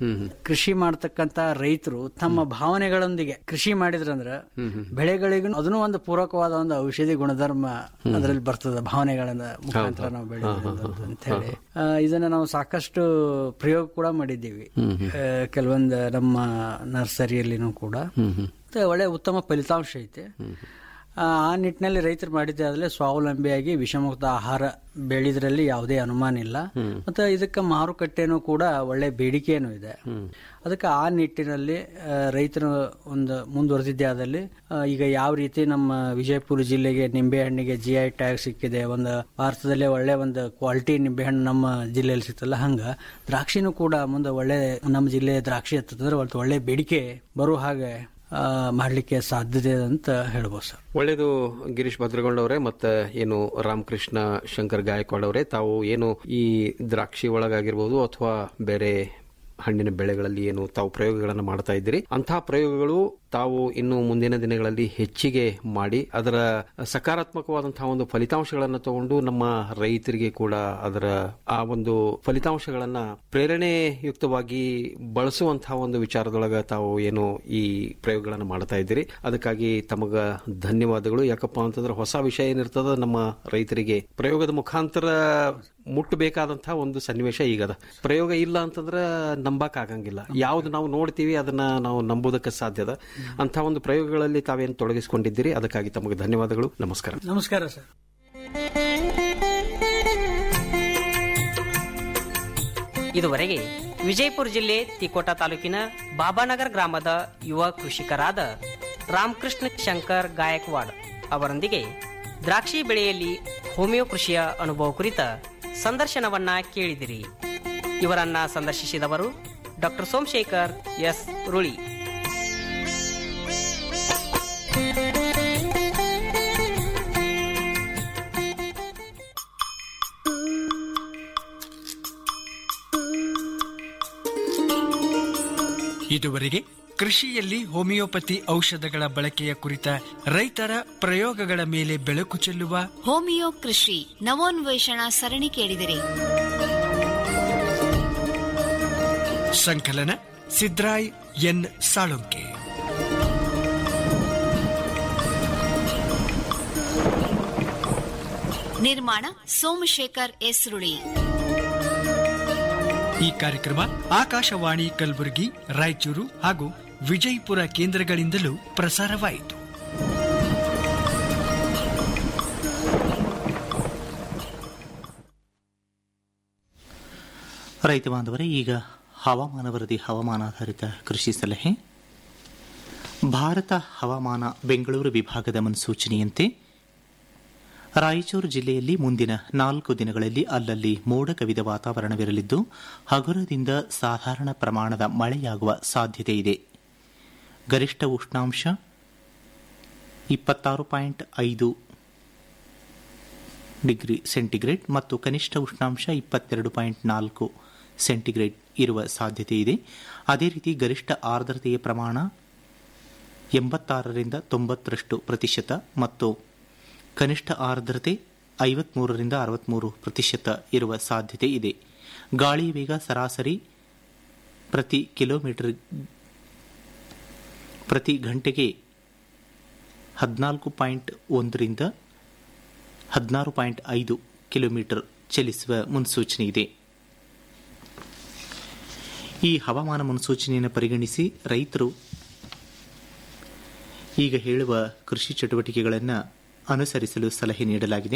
ಕೃಷಿ ಮಾಡ್ತಕ್ಕಂತ ರೈತರು ತಮ್ಮ ಭಾವನೆಗಳೊಂದಿಗೆ ಕೃಷಿ ಮಾಡಿದ್ರಂದ್ರ ಬೆಳೆಗಳಿಗೂ ಅದನ್ನು ಒಂದು ಪೂರಕವಾದ ಒಂದು ಔಷಧಿ ಗುಣಧರ್ಮ ಅದರಲ್ಲಿ ಬರ್ತದ ಭಾವನೆಗಳನ್ನ ಮುಖಾಂತರ ನಾವು ಬೆಳೆಯೋದು ಅಂತ ಹೇಳಿ ಆ, ಇದನ್ನ ನಾವು ಸಾಕಷ್ಟು ಪ್ರಯೋಗ ಕೂಡ ಮಾಡಿದ್ದೀವಿ ಆ, ಕೆಲವೊಂದು ನಮ್ಮ ನರ್ಸರಿಯಲ್ಲಿನೂ ಕೂಡ ಮತ್ತೆ ಒಳ್ಳೆ ಉತ್ತಮ ಫಲಿತಾಂಶ ಐತೆ ಆ ಆ ನಿಟ್ಟಿನಲ್ಲಿ ರೈತರು ಮಾಡಿದ್ದೆ ಆದ್ರೆ ಸ್ವಾವಲಂಬಿಯಾಗಿ ವಿಷಮುಕ್ತ ಆಹಾರ ಬೆಳೆದ್ರಲ್ಲಿ ಯಾವುದೇ ಅನುಮಾನ ಇಲ್ಲ ಮತ್ತೆ ಇದಕ್ಕೆ ಮಾರುಕಟ್ಟೆನೂ ಕೂಡ ಒಳ್ಳೆ ಬೇಡಿಕೆನೂ ಇದೆ ಅದಕ್ಕೆ ಆ ನಿಟ್ಟಿನಲ್ಲಿ ಆ, ರೈತರು ಒಂದು ಮುಂದುವರೆದಿದ್ದೆ ಆದಲ್ಲಿ ಆ, ಈಗ ಯಾವ ರೀತಿ ನಮ್ಮ ವಿಜಯಪುರ ಜಿಲ್ಲೆಗೆ ನಿಂಬೆಹಣ್ಣಿಗೆ ಜಿ ಐ ಟ್ಯಾಗ್ ಸಿಕ್ಕಿದೆ ಒಂದು ಭಾರತದಲ್ಲೇ ಒಳ್ಳೆ ಒಂದು ಕ್ವಾಲಿಟಿ ನಿಂಬೆಹಣ್ಣು ನಮ್ಮ ಜಿಲ್ಲೆಯಲ್ಲಿ ಸಿಗ್ತಲ್ಲ ಹಂಗ ದ್ರಾಕ್ಷಿನೂ ಕೂಡ ಮುಂದೆ ಒಳ್ಳೆ ನಮ್ಮ ಜಿಲ್ಲೆ ದ್ರಾಕ್ಷಿ ಹತ್ತಂದ್ರೆ ಒಂದು ಒಳ್ಳೆ ಬೇಡಿಕೆ ಬರೋ ಹಾಗೆ ಆ, ಮಾಡ್ಲಿಕ್ಕೆ ಸಾಧ್ಯತೆ ಇದೆ ಅಂತ ಹೇಳ್ಬೋದು ಸರ್ ಒಳ್ಳೆಯದು ಗಿರೀಶ್ ಭದ್ರಗೊಂಡ್ ಅವರೇ ಮತ್ತೆ ಏನು ರಾಮಕೃಷ್ಣ ಶಂಕರ್ ಗಾಯಕ್ವಾಡ್ ಅವರೇ ತಾವು ಏನು ಈ ದ್ರಾಕ್ಷಿ ಒಳಗಾಗಿರ್ಬೋದು ಅಥವಾ ಬೇರೆ ಹಣ್ಣಿನ ಬೆಳೆಗಳಲ್ಲಿ ಏನು ತಾವು ಪ್ರಯೋಗಗಳನ್ನು ಮಾಡ್ತಾ ಇದ್ದೀರಿ ಅಂತಹ ಪ್ರಯೋಗಗಳು ತಾವು ಇನ್ನು ಮುಂದಿನ ದಿನಗಳಲ್ಲಿ ಹೆಚ್ಚಿಗೆ ಮಾಡಿ ಅದರ ಸಕಾರಾತ್ಮಕವಾದಂತಹ ಒಂದು ಫಲಿತಾಂಶಗಳನ್ನು ತಗೊಂಡು ನಮ್ಮ ರೈತರಿಗೆ ಕೂಡ ಅದರ ಆ ಒಂದು ಫಲಿತಾಂಶಗಳನ್ನ ಪ್ರೇರಣೆಯುಕ್ತವಾಗಿ ಬಳಸುವಂತಹ ಒಂದು ವಿಚಾರದೊಳಗ ತಾವು ಏನು ಈ ಪ್ರಯೋಗಗಳನ್ನು ಮಾಡ್ತಾ ಇದ್ದೀರಿ ಅದಕ್ಕಾಗಿ ತಮಗ ಧನ್ಯವಾದಗಳು ಯಾಕಪ್ಪ ಅಂತಂದ್ರೆ ಹೊಸ ವಿಷಯ ಏನಿರ್ತದ ನಮ್ಮ ರೈತರಿಗೆ ಪ್ರಯೋಗದ ಮುಖಾಂತರ ಮುಟ್ಟಬೇಕಾದಂತಹ ಒಂದು ಸನ್ನಿವೇಶ ಈಗದ ಪ್ರಯೋಗ ಇಲ್ಲ ಅಂತಂದ್ರೆ ನಂಬಕ್ ಆಗಂಗಿಲ್ಲ ಯಾವ್ದು ನಾವು ನೋಡ್ತೀವಿ ಅದನ್ನ ನಾವು ನಂಬೋದಕ್ಕೆ ಸಾಧ್ಯದ ಅಂತ ಒಂದು ಪ್ರಯೋಗಗಳಲ್ಲಿ ತಾವೇನು ತೊಡಗಿಸಿಕೊಂಡಿದ್ದೀರಿ ಅದಕ್ಕಾಗಿ ತಮಗೆ ಧನ್ಯವಾದಗಳು ನಮಸ್ಕಾರ ನಮಸ್ಕಾರ ಸರ್ ಇದುವರೆಗೆ ವಿಜಯಪುರ ಜಿಲ್ಲೆ ತಿಕೋಟ ತಾಲೂಕಿನ ಬಾಬಾನಗರ್ ಗ್ರಾಮದ ಯುವ ಕೃಷಿಕರಾದ ರಾಮಕೃಷ್ಣ ಶಂಕರ್ ಗಾಯಕ್ವಾಡ್ ಅವರೊಂದಿಗೆ ದ್ರಾಕ್ಷಿ ಬೆಳೆಯಲ್ಲಿ ಹೋಮಿಯೋ ಕೃಷಿಯ ಅನುಭವ ಕುರಿತ ಸಂದರ್ಶನವನ್ನ ಕೇಳಿದಿರಿ ಇವರನ್ನ ಸಂದರ್ಶಿಸಿದವರು ಡಾಕ್ಟರ್ ಸೋಮಶೇಖರ್ ಎಸ್ ರುಳಿ ಇದುವರೆಗೆ ಕೃಷಿಯಲ್ಲಿ ಹೋಮಿಯೋಪತಿ ಔಷಧಗಳ ಬಳಕೆಯ ಕುರಿತ ರೈತರ ಪ್ರಯೋಗಗಳ ಮೇಲೆ ಬೆಳಕು ಚೆಲ್ಲುವ ಹೋಮಿಯೋ ಕೃಷಿ ನವೋನ್ವೇಷಣಾ ಸರಣಿ ಕೇಳಿದಿರಿ ಸಂಕಲನ ಸಿದ್ರಾಯ್ ಎನ್ ಸಾಳುಂಕೆ ನಿರ್ಮಾಣ ಸೋಮಶೇಖರ್ ಎಸ್ ರುಳಿ ಈ ಕಾರ್ಯಕ್ರಮ ಆಕಾಶವಾಣಿ ಕಲಬುರಗಿ ರಾಯಚೂರು ಹಾಗೂ ವಿಜಯಪುರ ಕೇಂದ್ರಗಳಿಂದಲೂ ಪ್ರಸಾರವಾಯಿತು ರೈತ ಬಾಂಧವರೇ ಈಗ ಹವಾಮಾನ ವರದಿ ಹವಾಮಾನಾಧಾರಿತ ಕೃಷಿ ಸಲಹೆ ಭಾರತ ಹವಾಮಾನ ಬೆಂಗಳೂರು ವಿಭಾಗದ ಮುನ್ಸೂಚನೆಯಂತೆ ರಾಯಚೂರು ಜಿಲ್ಲೆಯಲ್ಲಿ ಮುಂದಿನ ನಾಲ್ಕು ದಿನಗಳಲ್ಲಿ ಅಲ್ಲಲ್ಲಿ ಮೋಡ ಕವಿದ ವಾತಾವರಣವಿರಲಿದ್ದು ಹಗುರದಿಂದ ಸಾಧಾರಣ ಪ್ರಮಾಣದ ಮಳೆಯಾಗುವ ಸಾಧ್ಯತೆ ಇದೆ ಗರಿಷ್ಠ ಉಷ್ಣಾಂಶ ಇಪ್ಪತ್ತಾರು ಪಾಯಿಂಟ್ ಐದು ಡಿಗ್ರಿ ಸೆಂಟಿಗ್ರೇಡ್ ಮತ್ತು ಕನಿಷ್ಠ ಉಷ್ಣಾಂಶ ಇಪ್ಪತ್ತೆರಡು ಪಾಯಿಂಟ್ ನಾಲ್ಕು ಸೆಂಟಿಗ್ರೇಡ್ ಇರುವ ಸಾಧ್ಯತೆ ಇದೆ ಅದೇ ರೀತಿ ಗರಿಷ್ಠ ಆರ್ದ್ರತೆಯ ಪ್ರಮಾಣ ಎಂಬತ್ತಾರರಿಂದ ತೊಂಬತ್ತರಷ್ಟು ಪ್ರತಿಶತ ಮತ್ತು ಕನಿಷ್ಠ ಆರ್ದ್ರತೆ ಐವತ್ಮೂರರಿಂದ ಅರವತ್ಮೂರು ಪ್ರತಿಶತ ಇರುವ ಸಾಧ್ಯತೆ ಇದೆ ಗಾಳಿ ವೇಗ ಸರಾಸರಿ ಪ್ರತಿ ಕಿಲೋಮೀಟರ್ ಪ್ರತಿ ಗಂಟೆಗೆ ಹದಿನಾಲ್ಕು ಪಾಯಿಂಟ್ ಒಂದರಿಂದ ಹದಿನಾರು ಪಾಯಿಂಟ್ ಐದು ಕಿಲೋಮೀಟರ್ ಚಲಿಸುವ ಮುನ್ಸೂಚನೆ ಇದೆ ಈ ಹವಾಮಾನ ಮುನ್ಸೂಚನೆಯನ್ನು ಪರಿಗಣಿಸಿ ರೈತರು ಈಗ ಹೇಳುವ ಕೃಷಿ ಚಟುವಟಿಕೆಗಳನ್ನು ಅನುಸರಿಸಲು ಸಲಹೆ ನೀಡಲಾಗಿದೆ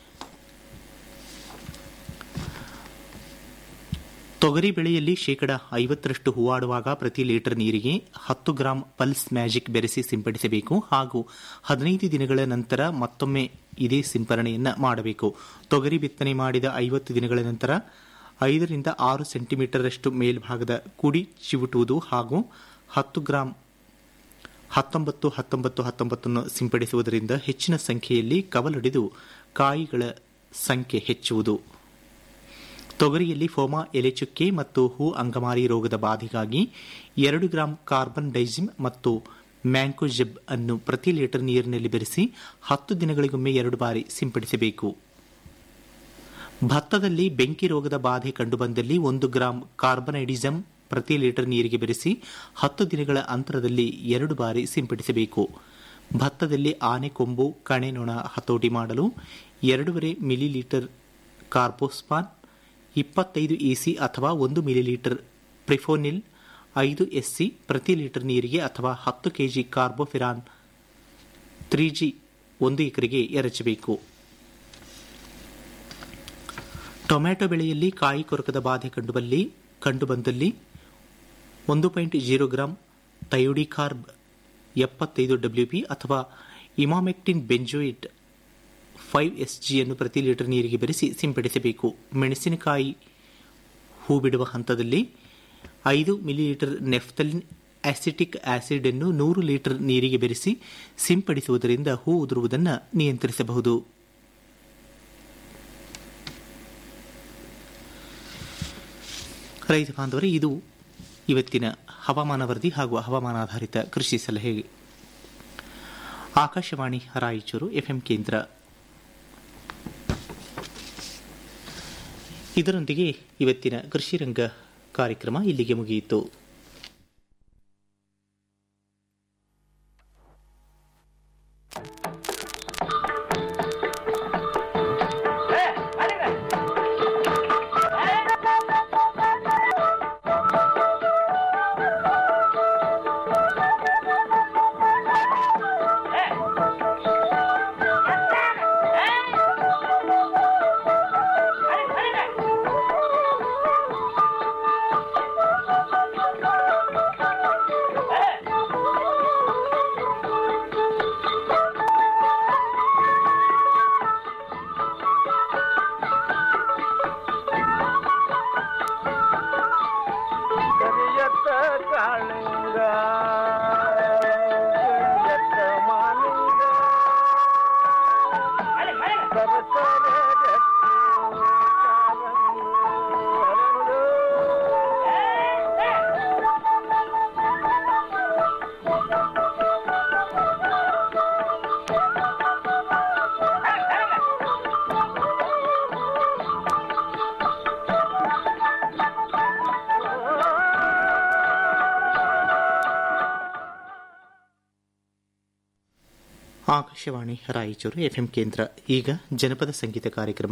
ತೊಗರಿ ಬೆಳೆಯಲ್ಲಿ ಶೇಕಡ ಐವತ್ತರಷ್ಟು ಹೂವಾಡುವಾಗ ಪ್ರತಿ ಲೀಟರ್ ನೀರಿಗೆ ಹತ್ತು ಗ್ರಾಂ ಪಲ್ಸ್ ಮ್ಯಾಜಿಕ್ ಬೆರೆಸಿ ಸಿಂಪಡಿಸಬೇಕು ಹಾಗೂ ಹದಿನೈದು ದಿನಗಳ ನಂತರ ಮತ್ತೊಮ್ಮೆ ಇದೇ ಸಿಂಪರಣೆಯನ್ನು ಮಾಡಬೇಕು ತೊಗರಿ ಬಿತ್ತನೆ ಮಾಡಿದ ಐವತ್ತು ದಿನಗಳ ನಂತರ ಐದರಿಂದ ಆರು ಸೆಂಟಿಮೀಟರಷ್ಟು ಮೇಲ್ಭಾಗದ ಕುಡಿ ಚಿವುಟುವುದು ಹಾಗೂ ಹತ್ತು ಗ್ರಾಂ ಹತ್ತೊಂಬತ್ತು ಹತ್ತೊಂಬತ್ತು ಹತ್ತೊಂಬತ್ತನ್ನು ಸಿಂಪಡಿಸುವುದರಿಂದ ಹೆಚ್ಚಿನ ಸಂಖ್ಯೆಯಲ್ಲಿ ಕವಲೊಡೆದು ಕಾಯಿಗಳ ಸಂಖ್ಯೆ ಹೆಚ್ಚುವುದು ತೊಗರಿಯಲ್ಲಿ ಫೋಮಾ ಎಲೆಚುಕ್ಕೆ ಮತ್ತು ಹೂ ಅಂಗಮಾರಿ ರೋಗದ ಬಾಧೆಗಾಗಿ ಎರಡು ಗ್ರಾಂ ಕಾರ್ಬನ್ ಡೈಜಿಮ್ ಮತ್ತು ಮ್ಯಾಂಕೋಜೆಬ್ ಅನ್ನು ಪ್ರತಿ ಲೀಟರ್ ನೀರಿನಲ್ಲಿ ಬೆರೆಸಿ ಹತ್ತು ದಿನಗಳಿಗೊಮ್ಮೆ ಎರಡು ಬಾರಿ ಸಿಂಪಡಿಸಬೇಕು ಭತ್ತದಲ್ಲಿ ಬೆಂಕಿ ರೋಗದ ಬಾಧೆ ಕಂಡುಬಂದಲ್ಲಿ ಒಂದು ಗ್ರಾಂ ಕಾರ್ಬನೈಡಿಸಮ್ ಪ್ರತಿ ಲೀಟರ್ ನೀರಿಗೆ ಬೆರೆಸಿ ಹತ್ತು ದಿನಗಳ ಅಂತರದಲ್ಲಿ ಎರಡು ಬಾರಿ ಸಿಂಪಡಿಸಬೇಕು ಭತ್ತದಲ್ಲಿ ಆನೆಕೊಂಬು ಕಣೆನೊಣ ಹತೋಟಿ ಮಾಡಲು ಎರಡೂವರೆ ಮಿಲಿಲೀಟರ್ ಕಾರ್ಬೋಸ್ಪಾನ್ ಇಪ್ಪತ್ತೈದು ಇಸಿ ಅಥವಾ ಒಂದು ಮಿಲಿಲೀಟರ್ ಪ್ರಿಫೋನಿಲ್ ಐದು ಎಸ್ಸಿ ಪ್ರತಿ ಲೀಟರ್ ನೀರಿಗೆ ಅಥವಾ ಹತ್ತು ಕೆಜಿ ಕಾರ್ಬೋಫಿರಾನ್ ತ್ರೀ ಜಿ ಒಂದು ಎಕರೆಗೆ ಎರಚಬೇಕು ಟೊಮ್ಯಾಟೊ ಬೆಳೆಯಲ್ಲಿ ಕಾಯಿ ಕೊರಕದ ಬಾಧೆ ಕಂಡುಬಲ್ಲಿ ಕಂಡುಬಂದಲ್ಲಿ ಒಂದು ಪಾಯಿಂಟ್ ಜೀರೋ ಗ್ರಾಂ ಥಯೋಡಿಕಾರ್ಬ್ ಎಪ್ಪತ್ತೈದು ಡಬ್ಲ್ಯೂಪಿ ಅಥವಾ ಇಮಾಮೆಕ್ಟಿನ್ ಬೆಂಜೋಯಿಟ್ ಫೈವ್ ಎಸ್ ಜಿಯನ್ನು ಪ್ರತಿ ಲೀಟರ್ ನೀರಿಗೆ ಬೆರೆಸಿ ಸಿಂಪಡಿಸಬೇಕು ಮೆಣಸಿನಕಾಯಿ ಹೂ ಬಿಡುವ ಹಂತದಲ್ಲಿ ಐದು ಮಿಲಿಲೀಟರ್ ನೆಫ್ತಲಿನ್ ಅಸಿಟಿಕ್ ಆಸಿಡ್ ಅನ್ನು ನೂರು ಲೀಟರ್ ನೀರಿಗೆ ಬೆರೆಸಿ ಸಿಂಪಡಿಸುವುದರಿಂದ ಹೂ ಉದುರುವುದನ್ನು ನಿಯಂತ್ರಿಸಬಹುದು ರೈತ ಬಾಂಧವರೇ ಇದು ಇವತ್ತಿನ ಹವಾಮಾನ ವರದಿ ಹಾಗೂ ಹವಾಮಾನಾಧಾರಿತ ಕೃಷಿ ಸಲಹೆ ಆಕಾಶವಾಣಿ ರಾಯಚೂರು ಎಫ್ಎಂ ಕೇಂದ್ರ ಇದರೊಂದಿಗೆ ಇವತ್ತಿನ ಕೃಷಿ ರಂಗ ಕಾರ್ಯಕ್ರಮ ಇಲ್ಲಿಗೆ ಮುಗಿಯಿತು ಕರಿಯತ್ತ ಕಾಳಿಂಗ ಕರಿಯತ್ತ ಮಾಲಿಂಗ ಸರಸರ ಜಟ್ಟಿ ಕಾಲಂದು ಹರಳು. ಆಕಾಶವಾಣಿ ರಾಯಚೂರು ಎಫ್ಎಂ ಕೇಂದ್ರ ಈಗ ಜನಪದ ಸಂಗೀತ ಕಾರ್ಯಕ್ರಮ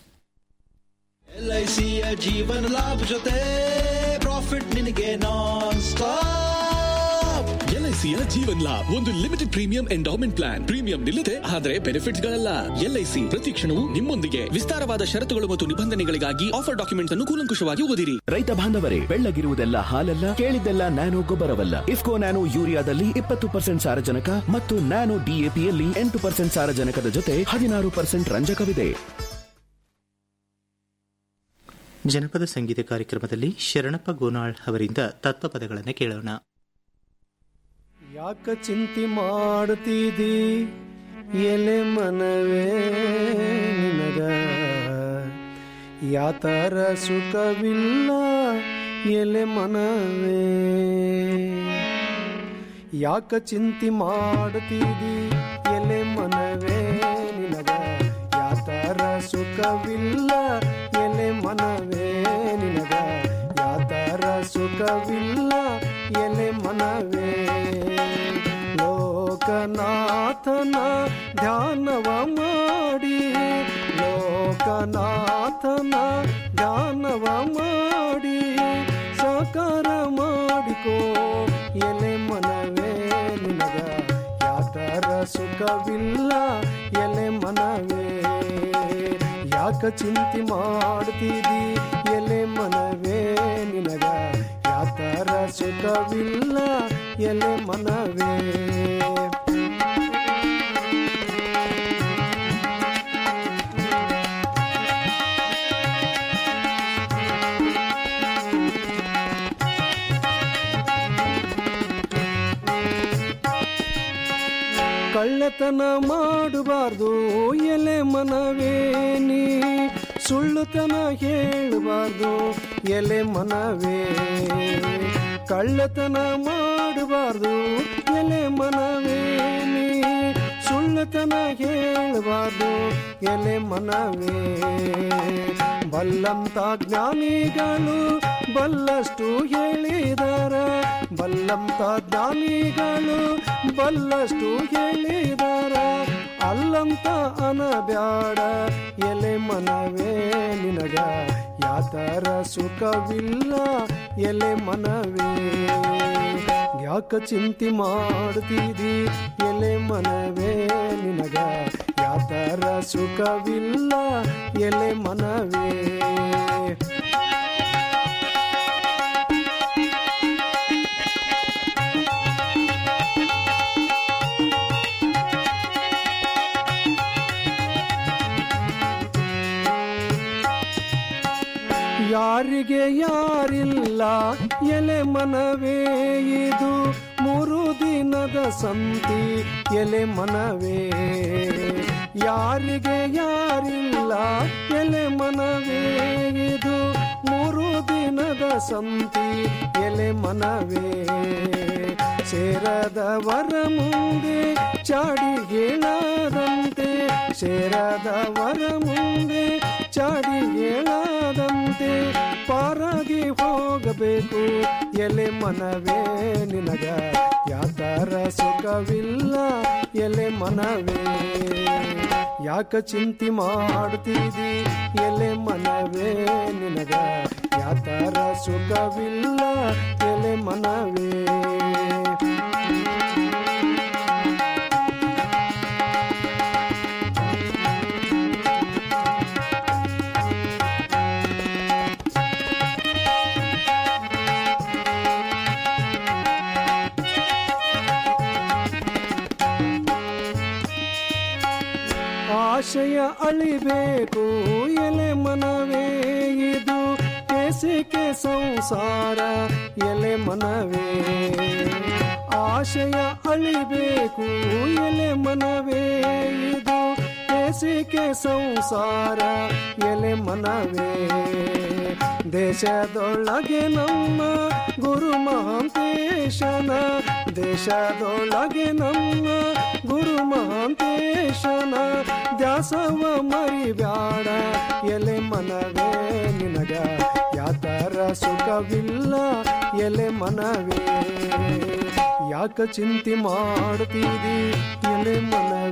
ಎಲ್ಐಸಿಯ ಜೀವನ ಲಾಭ ಜೊತೆ ಪ್ರಾಫಿಟ್ ನಿನಗೆ ನಾನ್ ಸ್ಟಾಪ್ ಎಲ್ಐಸಿಯ ಜೀವನ್ ಲಾಭ್ ಒಂದು limited premium endowment plan premium ನಿಲ್ಲದೆ ಆದರೆ ಬೆನಿಫಿಟ್ಸ್ ಗಳಲ್ಲ ಎಲ್ಐಸಿ ಪ್ರತಿ ಕ್ಷಣವೂ ನಿಮ್ಮೊಂದಿಗೆ ವಿಸ್ತಾರವಾದ ಷರತ್ತುಗಳು ಮತ್ತು ನಿಬಂಧನೆಗಳಿಗಾಗಿ ಆಫರ್ ಡಾಕ್ಯುಮೆಂಟ್ಸ್ ಅನ್ನು ಕೂಲಂಕುಷವಾಗಿ ಓದಿರಿ ರೈತ ಬಾಂಧವರೇ ಬೆಳ್ಳಗಿರುವುದೆಲ್ಲ ಹಾಲಲ್ಲ ಕೇಳಿದ್ದೆಲ್ಲ ನ್ಯಾನೋ ಗೊಬ್ಬರವಲ್ಲ ಇಫ್ಕೋ ನ್ಯಾನೋ ಯೂರಿಯಾದಲ್ಲಿ ಇಪ್ಪತ್ತು ಪರ್ಸೆಂಟ್ ಸಾರಜನಕ ಮತ್ತು ನ್ಯಾನೋ ಡಿಎಪಿಯಲ್ಲಿ ಎಂಟು ಪರ್ಸೆಂಟ್ ಸಾರಜನಕದ ಜೊತೆ ಹದಿನಾರು ಪರ್ಸೆಂಟ್ ರಂಜಕವಿದೆ ಜನಪದ ಸಂಗೀತ ಕಾರ್ಯಕ್ರಮದಲ್ಲಿ ಶರಣಪ್ಪ ಗೋನಾಳ್ ಅವರಿಂದ ತತ್ವಪದಗಳನ್ನು ಕೇಳೋಣ ಯಾಕ ಚಿಂತೆ ಮಾಡುತ್ತೀದಿ ಎಲೆ ಮನವೇ ನಿನಗ ಯಾತರ ಸುಖವಿಲ್ಲ ಎಲೆ ಮನವೇ ಯಾಕ ಚಿಂತೆ ಮಾಡುತ್ತೀದಿ ಎಲೆ ಮನವೇ ನಿನಗ ಯಾತರ ಸುಖವಿಲ್ಲ ಎಲೆ ಮನವೇ ನಿನಗ ಯಾತರ ಸುಖವಿಲ್ಲ ಎಲೆ ಮನವೇ ಲೋಕನಾಥನ ಧ್ಯಾನವ ಮಾಡಿ ಲೋಕನಾಥನ ಧ್ಯಾನವ ಮಾಡಿ ಸಾಕಾರ ಮಾಡಿಕೋ ಎಲೆ ಮನವೇ ನಿನಗ ಯಾತರ ಸುಖವಿಲ್ಲ ಎಲೆ ಮನವೇ ಯಾಕ ಚಿಂತೆ ಮಾಡ್ತಿದಿ ಎಲೆ ಮನವೇ ನಿನಗ ಯಾತರ ಸುಖವಿಲ್ಲ ಎಲೆ ಮನವೇ ಕಳ್ಳತನ ಮಾಡಬಾರ್ದು ಎಲೆ ಮನವೇನಿ ಸುಳ್ಳುತನ ಹೇಳಬಾರ್ದು ಎಲೆ ಮನವೇ ಕಳ್ಳತನ ಮಾಡಬಾರ್ದು ಎಲೆ ಮನವೇನಿ ಸುಳ್ಳತನ ಹೇಳಬಾರ್ದು ಎಲೆ ಮನವೇ ಬಲ್ಲಂತ ಜ್ಞಾನಿಗಳು ಬಲ್ಲಷ್ಟು ಹೇಳಿದಾರ ಬಲ್ಲಂತ ಜ್ಞಾನಿಗಳು ಬಲ್ಲಷ್ಟು ಹೇಳಿದಾರ ಅಲ್ಲಂತ ಅನಬ್ಯಾಡ ಎಲೆ ಮನವೇ ನಿನಗ ಯಾತರ ಸುಖವಿಲ್ಲ ಎಲೆ ಮನವೇ ಯಾಕ ಚಿಂತೆ ಮಾಡ್ತಿದಿ ಎಲೆ ಮನವೇ ನಿನಗ ಯಾತರ ಸುಖವಿಲ್ಲ ಎಲೆ ಮನವೇ ಯಾರಿಗೆ ಯಾರಿಲ್ಲ ಎಲೆ ಮನವೇ ಇದು ಮೂರು ದಿನದ ಸಂತಿ ಎಲೆ ಮನವೇ ಯಾರಿಗೆ ಯಾರಿಲ್ಲ ಎಲೆ ಮನವೇ ಇದು ಮೂರು ದಿನದ ಸಂತಿ ಎಲೆ ಮನವೇ ಸೇರದವರ ಮುಂದೆ ಚಾಡಿ ಹೇಳದಂತೆ ಸೇರದವರ ಮುಂದೆ ಚಾಡಿ ಹೇಳದಂತೆ ಪಾರಾಗಿ ಹೋಗಬೇಕು ಎಲೆ ಮನವೇ ನಿನಗ ಯಾತರ ಸುಖವಿಲ್ಲ ಎಲೆ ಮನವೇ ಯಾಕ ಚಿಂತೆ ಮಾಡ್ತಿದಿ ಎಲೆ ಮನವೇ ನಿನಗ ಯಾತರ ಸುಖವಿಲ್ಲ ಎಲೆ ಮನವೇ ಆಶಯ ಅಳಿಬೇಕು ಎಲೆ ಮನವೇ ಇದು ಕೇಸಿಕೆ ಸಂಸಾರ ಎಲೆ ಮನವೇ ಆಶಯ ಅಳಿಬೇಕು ಎಲೆ ಮನವೇ ಇದು ಕೇಸಿಕೆ ಸಂಸಾರ ಎಲೆ ಮನವೇ ದೇಶದೊಳಗೆ ನಮ್ಮ ಗುರು ಮಹಾಂತೇಶನ ದೇಶದೊಳಗೆ ನಮ್ಮ ಗುರು ಮಹಾಂತೇಶನ ದ್ಯಾಸವ ಮರಿಬ್ಯಾಡ ಎಲೆ ಮನವೇ ನಿನಗ ಯಾತರ ಸುಖವಿಲ್ಲ ಎಲೆ ಮನವೇ ಯಾಕ ಚಿಂತೆ ಮಾಡ್ತೀರಿ ಎಲೆ ಮನವೇ